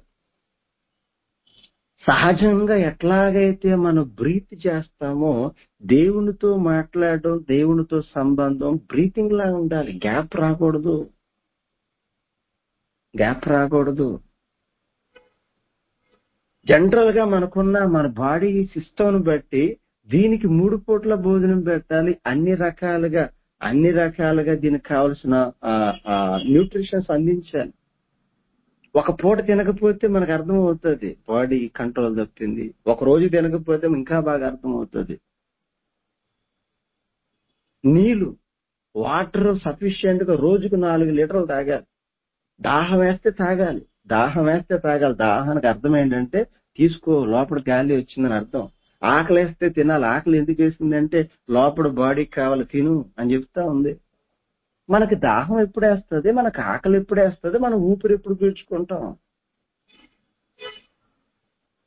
S1: సహజంగా ఎట్లాగైతే మనం బ్రీత్ చేస్తామో దేవునితో మాట్లాడడం దేవునితో సంబంధం బ్రీతింగ్ లా ఉండాలి గ్యాప్ రాకూడదు గ్యాప్ రాకూడదు జనరల్ గా మనకున్న మన బాడీ సిస్టమ్ బట్టి దీనికి మూడు పూట్ల భోజనం పెట్టాలి అన్ని రకాలుగా అన్ని రకాలుగా దీనికి కావలసిన న్యూట్రిషన్స్ అందించాలి ఒక పూట తినకపోతే మనకు అర్థం అవుతుంది బాడీ కంట్రోల్ తప్పింది ఒక రోజు తినకపోతే ఇంకా బాగా అర్థం అవుతుంది నీళ్లు వాటర్ సఫిషియెంట్ గా రోజుకు నాలుగు లీటర్లు తాగాలి దాహం వేస్తే తాగాలి దాహం వేస్తే తాగాలి దాహానికి అర్థం ఏంటంటే తీసుకో లోపల గాలి వచ్చిందని అర్థం ఆకలి వేస్తే తినాలి ఆకలి ఎందుకు వేసిందంటే లోపల బాడీకి కావాలి తిను అని చెప్తా ఉంది మనకి దాహం ఎప్పుడు వేస్తుంది మనకు ఆకలి ఎప్పుడు వేస్తుంది మనం ఊపిరి ఎప్పుడు పీల్చుకుంటాం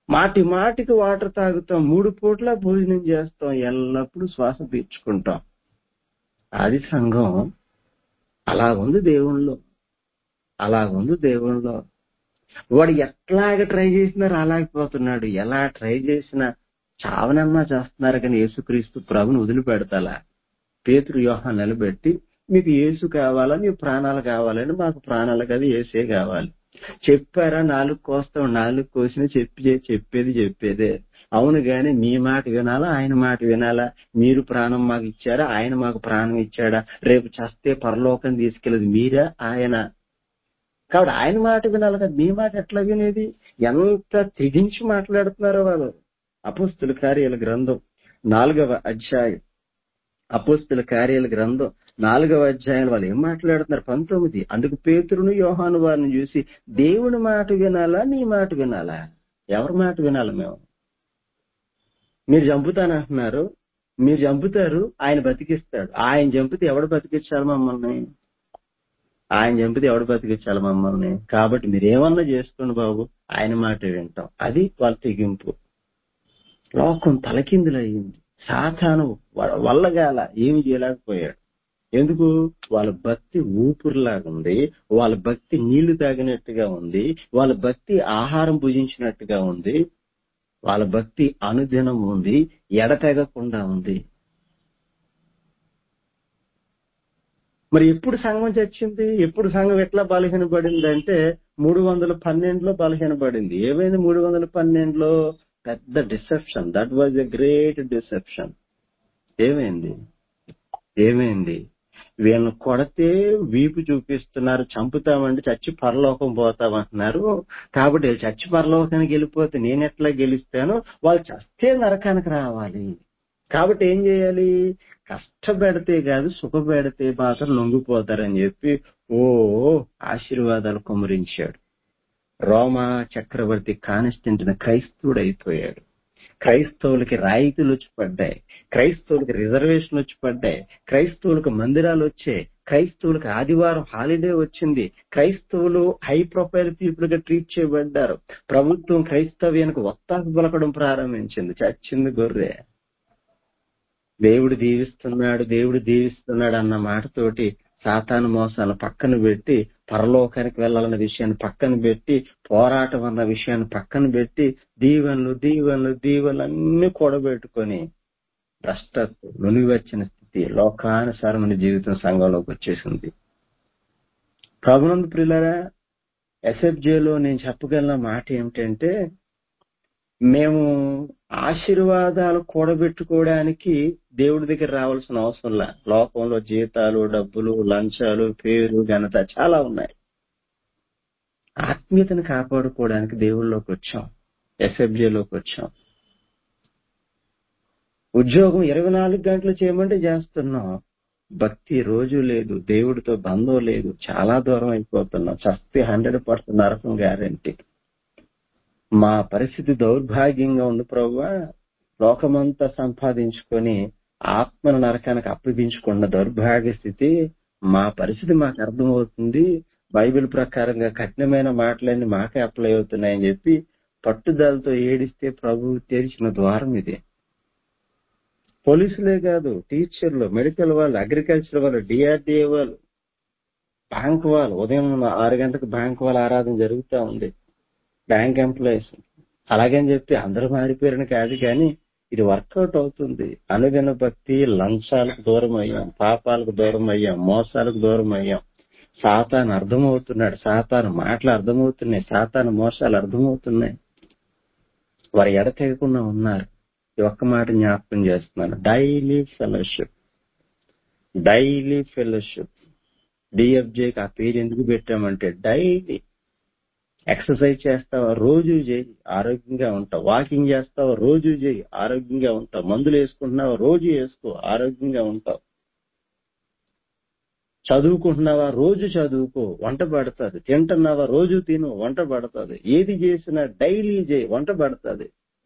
S1: మాటి మాటికి వాటర్ తాగుతాం మూడు పూట్ల భోజనం చేస్తాం ఎల్లప్పుడూ శ్వాస పీల్చుకుంటాం అది సంఘం అలా ఉంది దేవుళ్ళలో అలా ఉంది దేవుళ్ళలో వాడు ఎట్లాగ ట్రై చేసినా రాలేకపోతున్నాడు ఎలా ట్రై చేసినా చావనన్నా చేస్తున్నారు కానీ యేసుక్రీస్తు ప్రభుని వదిలిపెడతాలా పేతురు వ్యూహం నిలబెట్టి మీకు యేసు కావాలా మీ ప్రాణాలు కావాలని మాకు ప్రాణాలు కదా ఏసే కావాలి చెప్పారా నాలుగు కోస్తాం నాలుగు కోసిన చెప్పి చెప్పేది చెప్పేదే అవును గాని మీ మాట వినాలా ఆయన మాట వినాలా మీరు ప్రాణం మాకు ఇచ్చారా ఆయన మాకు ప్రాణం ఇచ్చాడా రేపు చస్తే పరలోకం తీసుకెళ్ళేది మీరా ఆయన కాబట్టి ఆయన మాట వినాలి కదా మీ మాట ఎట్లా వినేది ఎంత తెగించి మాట్లాడుతున్నారో వాళ్ళు అపుస్తుల కార్యాల గ్రంథం నాలుగవ అధ్యాయం అపుస్తుల కార్యాల గ్రంథం నాలుగవ అధ్యాయం వాళ్ళు ఏం మాట్లాడుతున్నారు పంతొమ్మిది అందుకు పేతురును యోహాను వారిని చూసి దేవుని మాట వినాలా నీ మాట వినాలా ఎవరి మాట వినాలి మేము మీరు చంపుతానంటున్నారు మీరు చంపుతారు ఆయన బతికిస్తాడు ఆయన చంపితే ఎవడు బతికించాలి మమ్మల్ని ఆయన చంపితే ఎవడు బతికించాలి మమ్మల్ని కాబట్టి మీరు ఏమన్నా చేసుకోండి బాబు ఆయన మాట వింటాం అది వాళ్ళ తెగింపు లోకం తలకిందులయ్యింది సాతాను వల్లగాల ఏమి చేయలేకపోయాడు ఎందుకు వాళ్ళ భక్తి ఊపిరిలాగా ఉంది వాళ్ళ భక్తి నీళ్లు తాగినట్టుగా ఉంది వాళ్ళ భక్తి ఆహారం భుజించినట్టుగా ఉంది వాళ్ళ భక్తి అనుదినం ఉంది ఎడతెగకుండా ఉంది మరి ఎప్పుడు సంఘం చచ్చింది ఎప్పుడు సంఘం ఎట్లా బలహీనపడింది అంటే మూడు వందల పన్నెండులో బలహీనపడింది ఏమైంది మూడు వందల పన్నెండులో పెద్ద deception that was a great deception ఏమైంది ఏమైంది వీళ్ళని కొడితే వీపు చూపిస్తున్నారు చంపుతామంటే చచ్చి పరలోకం పోతామంటున్నారు కాబట్టి వీళ్ళు చచ్చి పరలోకానికి వెళ్ళిపోతే నేను ఎట్లా గెలుస్తాను వాళ్ళు చస్తే నరకానికి రావాలి కాబట్టి ఏం చేయాలి కష్టపెడితే కాదు సుఖపెడితే మాత్రం లొంగిపోతారని చెప్పి ఓ ఆశీర్వాదాలు కుమరించాడు రోమా చక్రవర్తి కానిస్టెంట్ని క్రైస్తవుడు అయిపోయాడు క్రైస్తవులకి రాయితీలు వచ్చి పడ్డాయి క్రైస్తవులకి రిజర్వేషన్ వచ్చి పడ్డాయి క్రైస్తవులకు మందిరాలు వచ్చాయి క్రైస్తవులకు ఆదివారం హాలిడే వచ్చింది క్రైస్తవులు హై ప్రొఫైల్ పీపుల్ గా ట్రీట్ చేయబడ్డారు ప్రభుత్వం క్రైస్తవ్యానికి ఒత్తాకు పలకడం ప్రారంభించింది చచ్చింది గొర్రె దేవుడు దీవిస్తున్నాడు దేవుడు దీవిస్తున్నాడు అన్న మాటతోటి సాతాను మోసాలను పక్కన పెట్టి పరలోకానికి వెళ్ళాలన్న విషయాన్ని పక్కన పెట్టి పోరాటం అన్న విషయాన్ని పక్కన పెట్టి దీవెనలు దీవెనలు దీవెనలు అన్ని కూడబెట్టుకొని భ్రష్టత్వం నునివచ్చిన స్థితి లోకానుసారమైన జీవితం సంఘంలోకి వచ్చేసింది ప్రభునందు ప్రియులరా ఎస్ఎఫ్జేలో నేను చెప్పగలిగిన మాట ఏమిటంటే మేము ఆశీర్వాదాలు కూడబెట్టుకోవడానికి దేవుడి దగ్గర రావాల్సిన అవసరంలా లోకంలో జీతాలు డబ్బులు లంచాలు పేరు ఘనత చాలా ఉన్నాయి ఆత్మీయతను కాపాడుకోవడానికి దేవుళ్ళలోకి వచ్చాం ఎస్ఎఫ్జేలోకి వచ్చాం ఉద్యోగం ఇరవై నాలుగు గంటలు చేయమంటే చేస్తున్నాం భక్తి రోజు లేదు దేవుడితో బంధం లేదు చాలా దూరం అయిపోతున్నాం చస్తే హండ్రెడ్ పర్సెంట్ నరకం గ్యారంటీ మా పరిస్థితి దౌర్భాగ్యంగా ఉంది ప్రవ్వా లోకమంతా సంపాదించుకొని ఆత్మను నరకానికి అప్పగించుకున్న దౌర్భాగ్య స్థితి మా పరిస్థితి మాకు అర్థమవుతుంది బైబిల్ ప్రకారంగా కఠినమైన మాటలన్నీ మాకే అప్లై అవుతున్నాయని చెప్పి పట్టుదలతో ఏడిస్తే ప్రభు తెరిచిన ద్వారం ఇది పోలీసులే కాదు టీచర్లు మెడికల్ వాళ్ళు అగ్రికల్చర్ వాళ్ళు డిఆర్డిఏ వాళ్ళు బ్యాంక్ వాళ్ళు ఉదయం ఆరు గంటలకు బ్యాంక్ వాళ్ళ ఆరాధన జరుగుతూ ఉంది బ్యాంక్ ఎంప్లాయీస్ అలాగని చెప్పి అందరూ మారిపోయారని కాదు కానీ ఇది వర్కౌట్ అవుతుంది అనుదిన భక్తి లంచాలకు దూరం అయ్యాం పాపాలకు దూరం అయ్యాం మోసాలకు దూరం అయ్యాం సాతాను అర్థమవుతున్నాడు సాతాను మాటలు అర్థమవుతున్నాయి సాతాను మోసాలు అర్థమవుతున్నాయి వారు ఎడతెగకుండా ఉన్నారు ఈ ఒక్క మాట జ్ఞాపకం చేస్తున్నాను డైలీ ఫెలోషిప్ డైలీ ఫెలోషిప్ డిఎఫ్జేకి ఆ పేరు ఎందుకు పెట్టామంటే డైలీ ఎక్సర్సైజ్ చేస్తావా రోజు చేయి ఆరోగ్యంగా ఉంటావు వాకింగ్ చేస్తావా రోజు చేయి ఆరోగ్యంగా ఉంటావు మందులు వేసుకుంటున్నావా రోజు వేసుకో ఆరోగ్యంగా ఉంటావు చదువుకుంటున్నావా రోజు చదువుకో వంట పడుతుంది తింటున్నావా రోజు తిను వంట పడుతుంది ఏది చేసినా డైలీ చేయి వంట పడుతుంది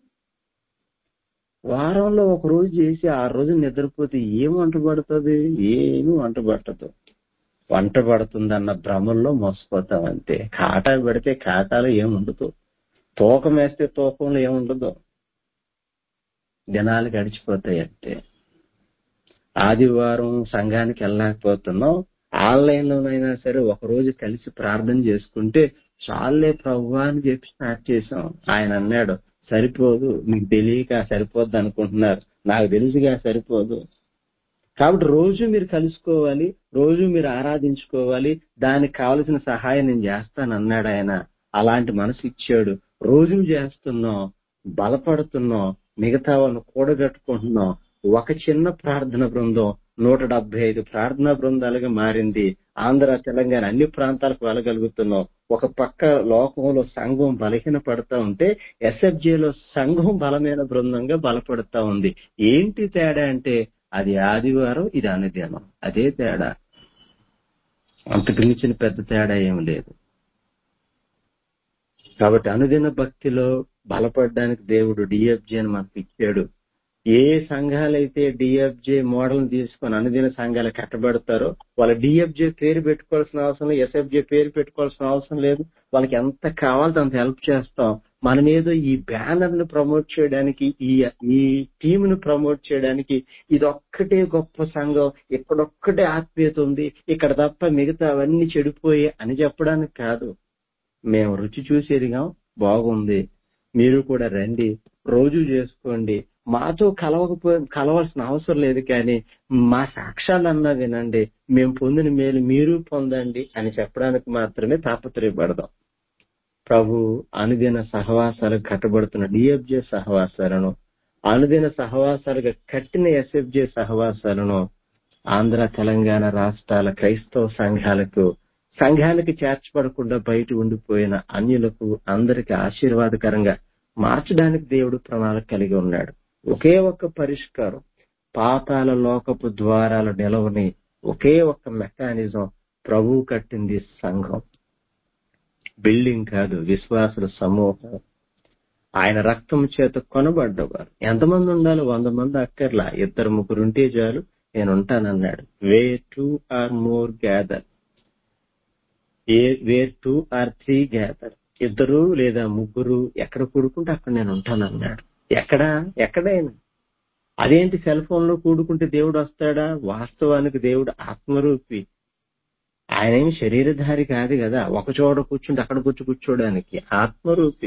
S1: వారంలో ఒక రోజు చేసి ఆ రోజు నిద్రపోతే ఏం వంట పడుతుంది ఏమి వంట పట్టదు వంట పడుతుందన్న భ్రమంలో మోసపోతాం అంతే కాటా పెడితే కాటాలో ఏం ఉండదు తూకం వేస్తే తూకంలో ఏముండదు దినాలు గడిచిపోతాయి అంతే ఆదివారం సంఘానికి వెళ్ళలేకపోతున్నాం ఆన్లైన్ లోనైనా సరే ఒక రోజు కలిసి ప్రార్థన చేసుకుంటే చాలే ప్రభు అని చెప్పి స్టార్ట్ చేసాం ఆయన అన్నాడు సరిపోదు మీకు తెలియక సరిపోద్ది అనుకుంటున్నారు నాకు తెలుసుగా సరిపోదు కాబట్టి రోజు మీరు కలుసుకోవాలి రోజు మీరు ఆరాధించుకోవాలి దానికి కావలసిన సహాయం నేను చేస్తాను అన్నాడు ఆయన అలాంటి మనసు ఇచ్చాడు రోజు చేస్తున్నాం బలపడుతున్నాం మిగతా వాళ్ళని కూడగట్టుకుంటున్నాం ఒక చిన్న ప్రార్థన బృందం నూట డెబ్బై ఐదు ప్రార్థనా బృందాలుగా మారింది ఆంధ్ర తెలంగాణ అన్ని ప్రాంతాలకు వెళ్ళగలుగుతున్నాం ఒక పక్క లోకంలో సంఘం బలహీన పడతా ఉంటే ఎస్ఎఫ్జేలో సంఘం బలమైన బృందంగా బలపడతా ఉంది ఏంటి తేడా అంటే అది ఆదివారం ఇది అనుదినం అదే తేడా అంతకు మించిన పెద్ద తేడా ఏమి లేదు కాబట్టి అనుదిన భక్తిలో బలపడడానికి దేవుడు డిఎఫ్జే అని మనకు ఇచ్చాడు ఏ సంఘాలైతే డిఎఫ్జే మోడల్ తీసుకొని అనుదిన సంఘాలు కట్టబడతారో వాళ్ళ డిఎఫ్జే పేరు పెట్టుకోవాల్సిన అవసరం లేదు ఎస్ఎఫ్జే పేరు పెట్టుకోవాల్సిన అవసరం లేదు వాళ్ళకి ఎంత కావాలో అంత హెల్ప్ చేస్తాం మనం ఏదో ఈ బ్యానర్ ను ప్రమోట్ చేయడానికి ఈ ఈ టీమ్ ను ప్రమోట్ చేయడానికి ఇది ఒక్కటే గొప్ప సంఘం ఇక్కడొక్కటే ఆత్మీయత ఉంది ఇక్కడ తప్ప మిగతా అవన్నీ చెడిపోయి అని చెప్పడానికి కాదు మేము రుచి చూసి ఎదిగాం బాగుంది మీరు కూడా రండి రోజు చేసుకోండి మాతో కలవకపో కలవాల్సిన అవసరం లేదు కానీ మా సాక్ష్యాలన్నా వినండి మేము పొందిన మేలు మీరు పొందండి అని చెప్పడానికి మాత్రమే తాపత్రయపడదాం ప్రభు అనుదిన సహవాసాలు కట్టబడుతున్న డిఎఫ్జే సహవాసాలను అనుదిన సహవాసాలుగా కట్టిన ఎస్ఎఫ్జే సహవాసాలను ఆంధ్ర తెలంగాణ రాష్ట్రాల క్రైస్తవ సంఘాలకు సంఘానికి చేర్చబడకుండా బయట ఉండిపోయిన అన్యులకు అందరికి ఆశీర్వాదకరంగా మార్చడానికి దేవుడు ప్రణాళిక కలిగి ఉన్నాడు ఒకే ఒక్క పరిష్కారం పాతాల లోకపు ద్వారాల నిలవని ఒకే ఒక్క మెకానిజం ప్రభువు కట్టింది సంఘం బిల్డింగ్ కాదు విశ్వాసుల సమూహం ఆయన రక్తం చేత కొనబడ్డవారు ఎంతమంది ఉండాలి వంద మంది అక్కర్లా ఇద్దరు ముగ్గురు ఉంటే చాలు నేను ఉంటానన్నాడు where two or more gather a where two or three gather ఇద్దరు లేదా ముగ్గురు ఎక్కడ కూడుకుంటే అక్కడ నేను ఉంటానన్నాడు ఎక్కడ ఎక్కడైనా అదేంటి సెల్ ఫోన్ లో కూడుకుంటే దేవుడు వస్తాడా వాస్తవానికి దేవుడు ఆత్మరూపి ఆయన ఏమి శరీరధారి కాదు కదా ఒక చోట కూర్చుంటే అక్కడ కూర్చు కూర్చోడానికి ఆత్మరూపి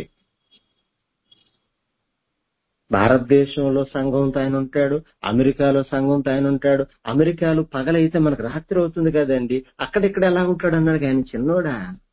S1: భారతదేశంలో సంఘంతో ఆయన ఉంటాడు అమెరికాలో సంఘంతో ఆయన ఉంటాడు అమెరికాలో పగలైతే మనకు రాత్రి అవుతుంది కదండి అక్కడిక్కడ ఎలా ఉంటాడు అన్నాడు ఆయన చిన్నోడా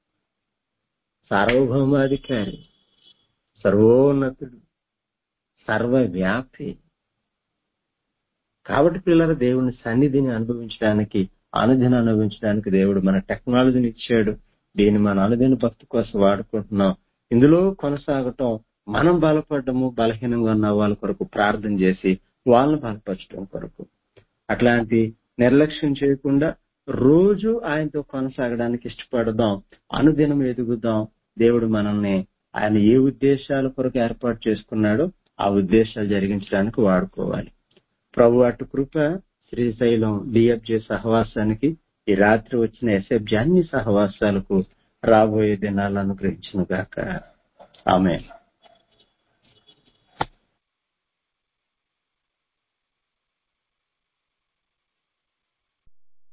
S1: సార్వభౌమాధికారి సర్వోన్నతుడు సర్వవ్యాపి కాబట్టి పిల్లల దేవుని సన్నిధిని అనుభవించడానికి అనుదిన అనుభవించడానికి దేవుడు మన టెక్నాలజీని ఇచ్చాడు దీన్ని మన అనుదిన భక్తి కోసం వాడుకుంటున్నాం ఇందులో కొనసాగటం మనం బలపడము బలహీనంగా ఉన్న వాళ్ళ కొరకు ప్రార్థన చేసి వాళ్ళని బలపరచడం కొరకు అట్లాంటి నిర్లక్ష్యం చేయకుండా రోజు ఆయనతో కొనసాగడానికి ఇష్టపడదాం అనుదినం ఎదుగుదాం దేవుడు మనల్ని ఆయన ఏ ఉద్దేశాల కొరకు ఏర్పాటు చేసుకున్నాడో ఆ ఉద్దేశాలు జరిగించడానికి వాడుకోవాలి ప్రభు అటు కృప శ్రీశైలం డిఎఫ్జే సహవాసానికి ఈ రాత్రి వచ్చిన ఎస్ఎఫ్జే అన్ని సహవాసాలకు రాబోయే దినాలను అనుగ్రహించిన గాక ఆమె